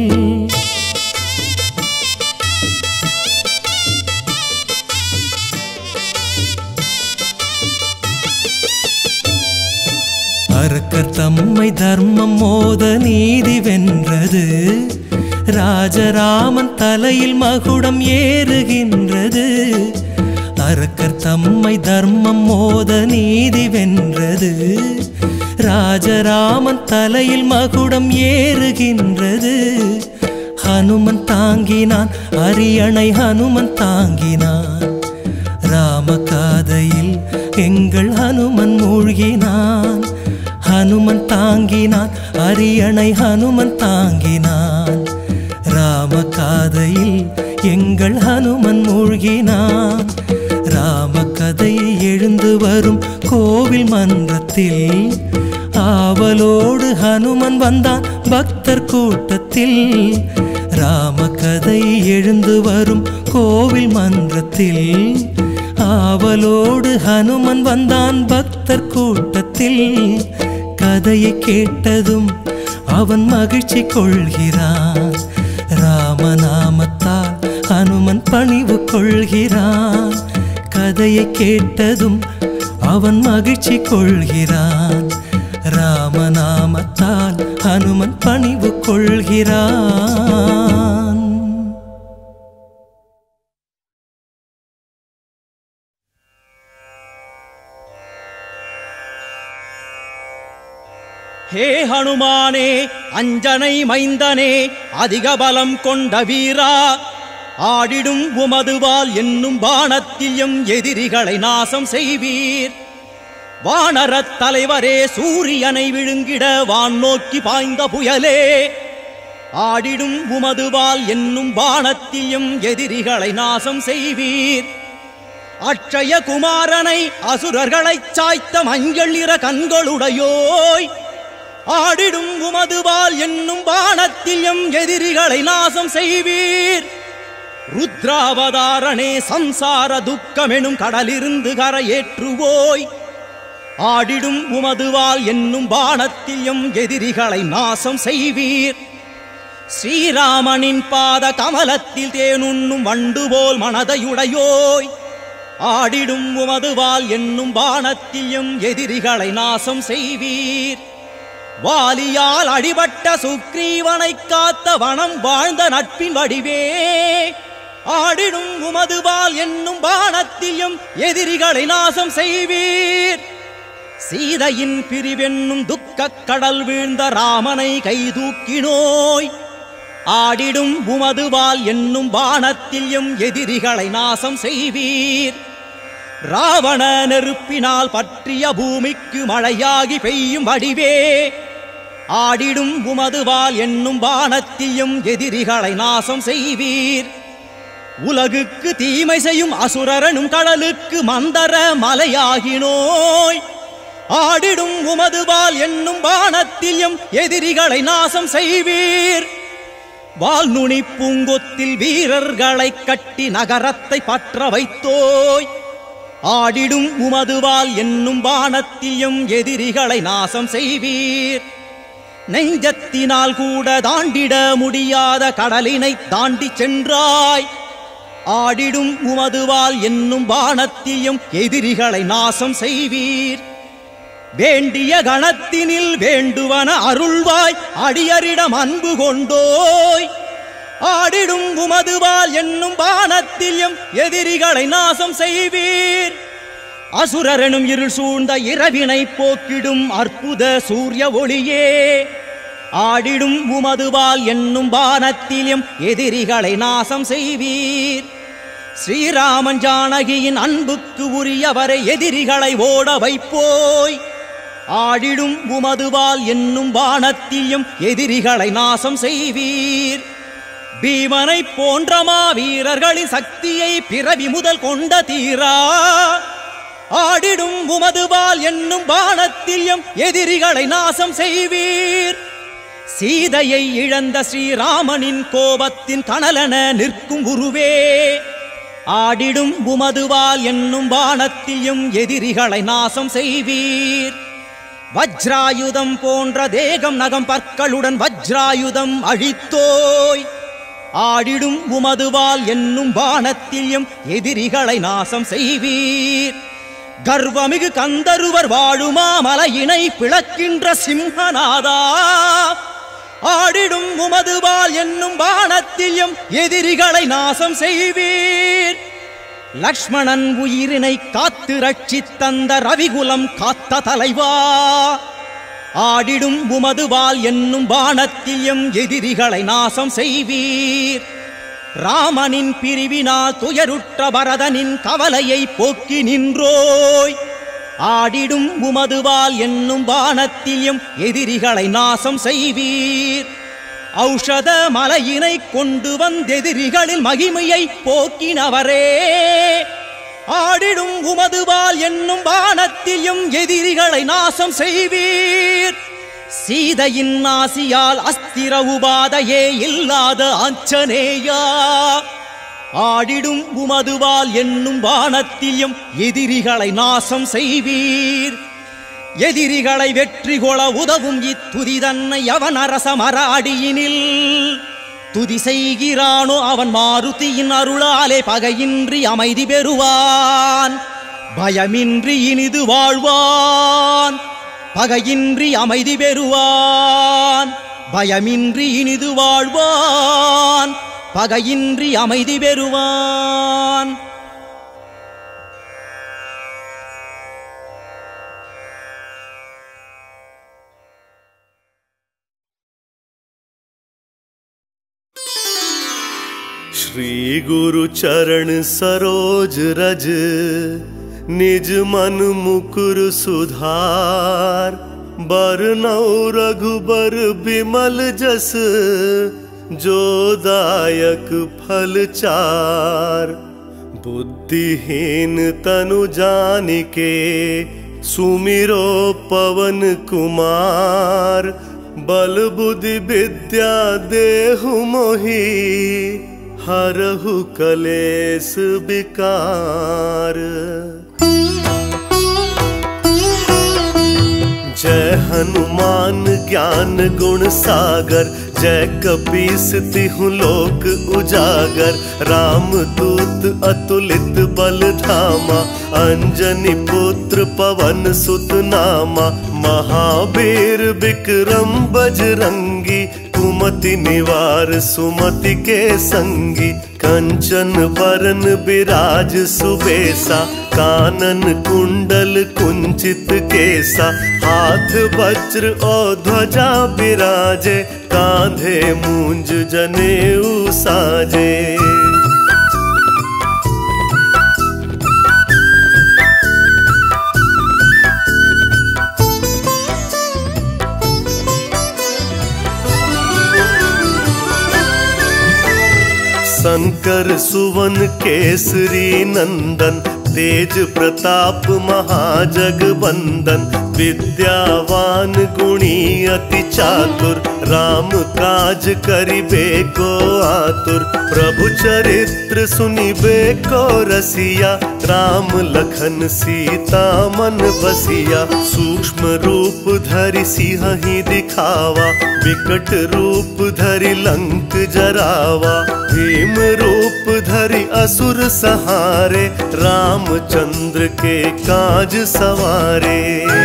அரக்கர் தம்மை தர்மம் மோத நீதி வென்றது ராஜராமன் தலையில் மகுடம் ஏறுகின்றது அரக்கர் தம்மை தர்மம் மோத நீதி வென்றது ராஜராமன் தலையில் மகுடம் ஏறுகின்றது ஹனுமன் தாங்கினான் அரியணை ஹனுமன் தாங்கினான் ராமகாதையில் எங்கள் ஹனுமன் மூழ்கினான் ஹனுமன் தாங்கினான் அரியணை ஹனுமன் தாங்கினான் ராமகாதையில் எங்கள் ஹனுமன் மூழ்கினான் ராமகதை எழுந்து வரும் கோவில் மன்றத்தில் ஆவலோடு ஹனுமன் வந்தான் பக்தர் கூட்டத்தில் ராமகதை எழுந்து வரும் கோவில் மன்றத்தில் ஆவலோடு ஹனுமன் வந்தான் பக்தர் கூட்டத்தில் கதையை கேட்டதும் அவன் மகிழ்ச்சி கொள்கிறான் ராமநாமத்தால் ஹனுமன் பணிவு கொள்கிறான் கதையை கேட்டதும் அவன் மகிழ்ச்சி கொள்கிறான் ராமநாமத்தால் ஹனுமன் பணிவு கொள்கிறான் ஹே ஹனுமானே அஞ்சனை மைந்தனே அதிக பலம் கொண்ட வீரா ஆடிடும் உமதுவால் என்னும் பானத்திலும் எதிரிகளை நாசம் செய்வீர் வானரத் தலைவரே சூரியனை விழுங்கிட வான் நோக்கி பாய்ந்த புயலே ஆடிடும் உமதுவால் என்னும் பானத்திலும் எதிரிகளை நாசம் செய்வீர் அட்சய குமாரனை அசுரர்களைச் சாய்த்த மஞ்சள் நிற கண்களுடையோய் ஆடிடும் உமதுவால் என்னும் பானத்தில் எம் எதிரிகளை நாசம் செய்வீர் ருத்ராவதாரனே சம்சார துக்கமெனும் கடலிருந்து கரையேற்றுவோய் ஆடிடும் உமதுவால் என்னும் பானத்தில் எம் எதிரிகளை நாசம் செய்வீர் ஸ்ரீராமனின் பாத கமலத்தில் தேனுண்ணும் வண்டு போல் மனதையுடையோய் ஆடிடும் உமதுவால் என்னும் பானத்தியும் எதிரிகளை நாசம் செய்வீர் வாலியால் அடிபட்ட சுக்ரீவனை காத்த வனம் வாழ்ந்த நட்பின் வடிவே ஆடிடும் உமதுவால் என்னும் பானத்திலும் எதிரிகளை நாசம் செய்வீர் சீதையின் பிரிவென்னும் துக்கக் கடல் வீழ்ந்த ராமனை கைதூக்கினோய் ஆடிடும் உமதுவால் என்னும் பானத்திலும் எதிரிகளை நாசம் செய்வீர் ராவண நெருப்பினால் பற்றிய பூமிக்கு மழையாகி பெய்யும் வடிவே ஆடிடும் உமதுவால் என்னும் பானத்தியும் எதிரிகளை நாசம் செய்வீர் உலகுக்கு தீமை செய்யும் அசுரரனும் கடலுக்கு மந்தர மலையாகினோய் ஆடிடும் உமதுவால் என்னும் பானத்திலும் எதிரிகளை நாசம் செய்வீர் வால்நுனி பூங்கொத்தில் வீரர்களை கட்டி நகரத்தை பற்ற வைத்தோய் ஆடிடும் உமதுவால் என்னும் பானத்தியும் எதிரிகளை நாசம் செய்வீர் நெஞ்சத்தினால் கூட தாண்டிட முடியாத கடலினை தாண்டி சென்றாய் ஆடிடும் உமதுவால் என்னும் பானத்தையும் எதிரிகளை நாசம் செய்வீர் வேண்டிய கணத்தினில் வேண்டுவன அருள்வாய் அடியரிடம் அன்பு கொண்டோய் ஆடிடும் உமதுவால் என்னும் பானத்திலும் எதிரிகளை நாசம் செய்வீர் அசுரரெனும் இருள் சூழ்ந்த இரவினை போக்கிடும் அற்புத சூரிய ஒளியே ஆடிடும் உமதுவால் என்னும் பானத்திலும் எதிரிகளை நாசம் செய்வீர் ஸ்ரீராமன் ஜானகியின் அன்புக்கு உரியவரை எதிரிகளை ஓட வைப்போய் ஆடிடும் உமதுவால் என்னும் பானத்திலும் எதிரிகளை நாசம் செய்வீர் பீமனை போன்ற மாவீரர்களின் சக்தியை பிறவி முதல் கொண்ட தீரா ஆடிடும் உமதுவால் என்னும் பானத்திலும் எதிரிகளை நாசம் செய்வீர் சீதையை இழந்த ஸ்ரீராமனின் கோபத்தின் கனலென நிற்கும் உருவே ஆடிடும் உமதுவால் என்னும் பானத்திலும் எதிரிகளை நாசம் செய்வீர் வஜ்ராயுதம் போன்ற தேகம் நகம் பற்களுடன் வஜ்ராயுதம் அழித்தோய் ஆடிடும் உமதுவால் என்னும் பானத்திலும் எதிரிகளை நாசம் செய்வீர் கர்வமிகு கந்தருவர் வாழுமா மலையினை பிளக்கின்ற சிம்மநாதா ஆடிடும் உமதுவால் என்னும் பானத்திலும் எதிரிகளை நாசம் செய்வீர் லக்ஷ்மணன் உயிரினை காத்து ரட்சித் தந்த ரவிகுலம் காத்த தலைவா ஆடிடும் உமதுவால் என்னும் பானத்திலும் எதிரிகளை நாசம் செய்வீர் ராமனின் பிரிவினால் துயருற்ற பரதனின் கவலையை போக்கி நின்றோய் ஆடிடும் உமதுவால் என்னும் பானத்திலும் எதிரிகளை நாசம் செய்வீர் ஔஷத மலையினை கொண்டு வந்தெதிரிகளின் மகிமையை போக்கினவரே ஆடிடும் உமதுவால் என்னும் வானத்திலும் எதிரிகளை நாசம் செய்வீர் சீதையின் ஆசியால் அஸ்திர உபாதையே இல்லாத ஆஞ்சநேயா ஆடிடும் உமதுவால் என்னும் வானத்திலும் எதிரிகளை நாசம் செய்வீர் எதிரிகளை வெற்றி கொள உதவும் இத்துதி தன்னை அவன் அரச மராடியினில் துதி செய்கிறானோ அவன் மாருதியின் அருளாலே பகையின்றி அமைதி பெறுவான் பயமின்றி இனிது வாழ்வான் பகையின்றி அமைதி பெறுவான் பயமின்றி இனிது வாழ்வான் பகையின்றி அமைதி பெறுவான் श्री गुरु चरण सरोज रज निज मन मुकुर सुधार बरनौ रघुबर बिमल जस जो दायक फल चार बुद्धिहीन तनु जानिके सुमिरो पवन कुमार बल बुद्धि विद्या देहु मोहि हरहु कलेस विकार जय हनुमान ज्ञान गुण सागर जय कपीस तिहु लोक उजागर राम दूत अतुलित बल धामा अंजनी पुत्र पवन सुत नामा महावीर विक्रम बजरंगी कुमति निवार सुमति के संगी कंचन बरन विराज सुबेसा कानन कुंडल कुंचित केसा हाथ वज्र और ध्वजा विराजे कांधे मूंज जनेऊ साजे शंकर सुवन केसरी नंदन तेज प्रताप महाजगबंदन विद्यावान गुणी अति चातुर राम काज करिबे को आतुर प्रभु चरित्र सुनिबे को रसिया राम लखन सीता मन बसिया सूक्ष्म रूप धरि बलि सिंह दिखावा विकट रूप धरि लंक जरावा भीम रूप धरि असुर सहारे रामचंद्र के काज सवारे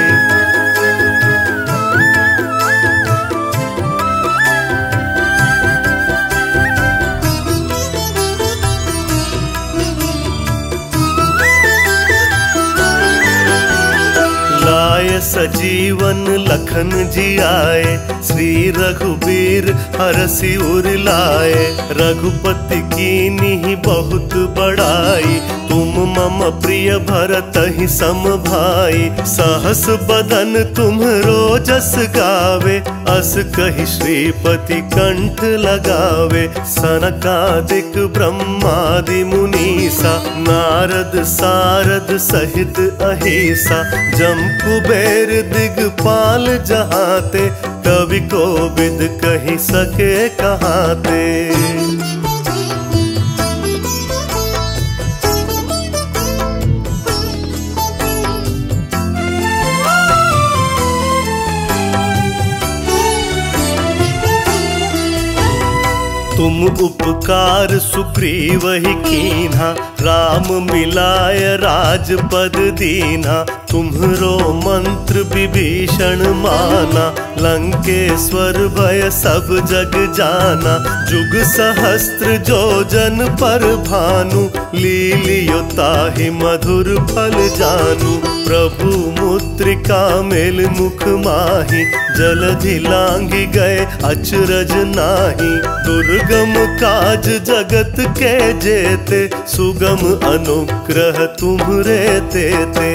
लाय सजीवन लखन जी आए श्री रघुबीर हरसि उर लाए रघुपति की बहुत बड़ाई तुम मम प्रिय भरत ही सम भाई सहस बदन तुम रोजस गावे अस कही श्रीपति कंठ लगावे सनकादिक ब्रह्मादि मुनीसा नारद सारद सहित अहिसा जम कुबेर दिगपाल जहाते कवि को विद कही सके कहाते तुम उपकार सुग्रीव ही कीन्हा राम मिलाय राजपद दीना तुम्हरो मंत्र विभीषण माना लंकेश्वर भय सब जग जाना जुग सहस्त्र जो जन पर भानु लीलियोता ही मधुर फल जानू प्रभु मुद्रिका मेल मुख माही जलधि लांघि गए अचरज नाही दुर्गम काज जगत के जेते सुगम अनुग्रह तुम्हरे तेते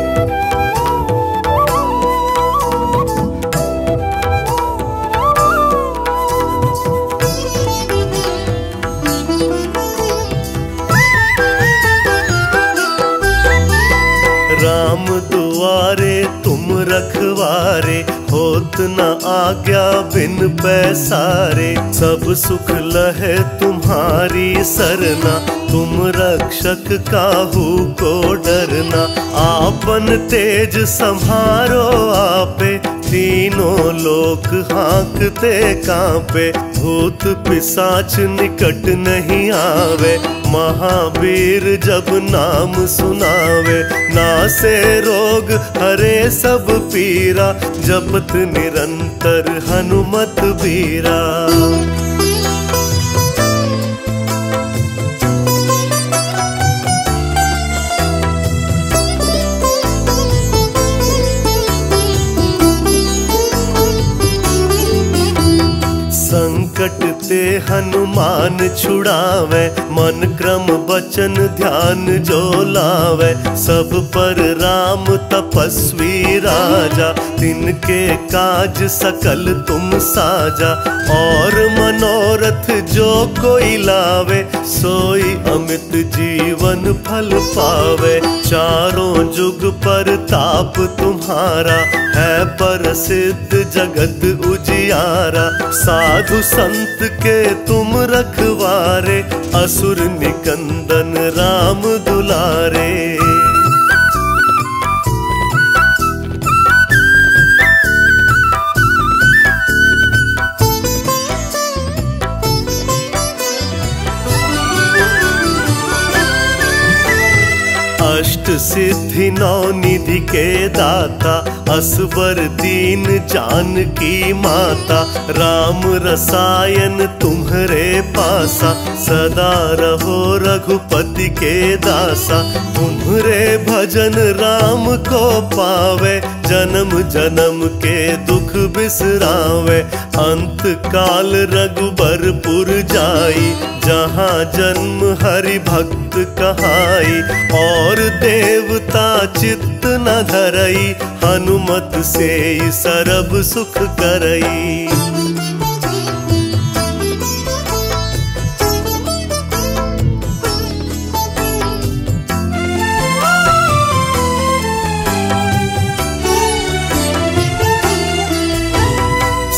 राम दुआरे तुम रखवारे होत न आज्ञा बिन पैसारे सब सुख लहे तुम्हारी सरना तुम रक्षक काहू को डरना आपन तेज संहारो आपे तीनों लोक हाँकते कांपे भूत पिसाच निकट नहीं आवे महावीर जब नाम सुनावे नासे रोग हरे सब पीरा जपत निरंतर हनुमत बीरा संकट ते हनुमान छुड़ावे मन क्रम बचन ध्यान जो लावे सब पर राम तपस्वी राजा तिनके काज सकल तुम साजा और मनोरथ जो कोई लावे सोई अमित जीवन फल पावे चारों जुग पर ताप तुम्हारा है प्रसिद्ध जगत उजियारा साधु संत के तुम रखवारे असुर निकंदन राम दुलारे अष्ट सिद्धि नौ निधि के दाता असबर दीन जानकी माता राम रसायन तुम्हरे पासा सदा रहो रघुपति के दासा तुम्हरे भजन राम को पावे जन्म जन्म के दुख बिसरावे अंत काल रघुबरपुर जाई जहाँ जन्म हरि भक्त कहाई और देवता चित्त न धरई हनुमत से सरब सुख करई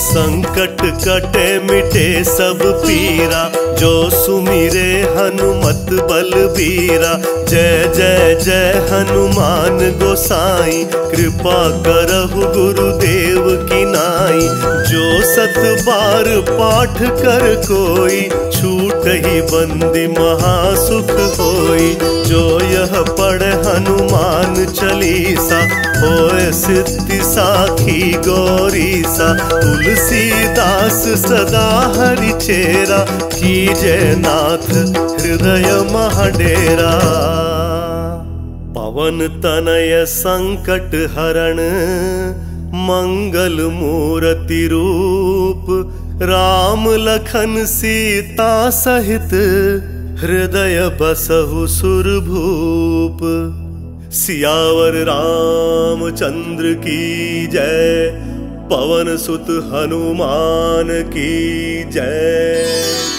संकट कटे मिटे सब पीरा जो सुमिरे हनुमत बलबीरा जय जय जय हनुमान गोसाई कृपा करहु गुरुदेव की नाई जो सत बार पाठ कर कोई छूट ही बंदी महासुख होई जो यह पढ़ हनुमान चालीसा होए सिद्धि साखी गौरीसा तुलसीदास सदा हरि चेरा की जय नाथ हृदय महाडेरा पवन तनय संकट हरण मंगल मूर्ति रूप राम लखन सीता सहित हृदय बसहु सुरभूप सियावर रामचंद्र की जय पवन सुत हनुमान की जय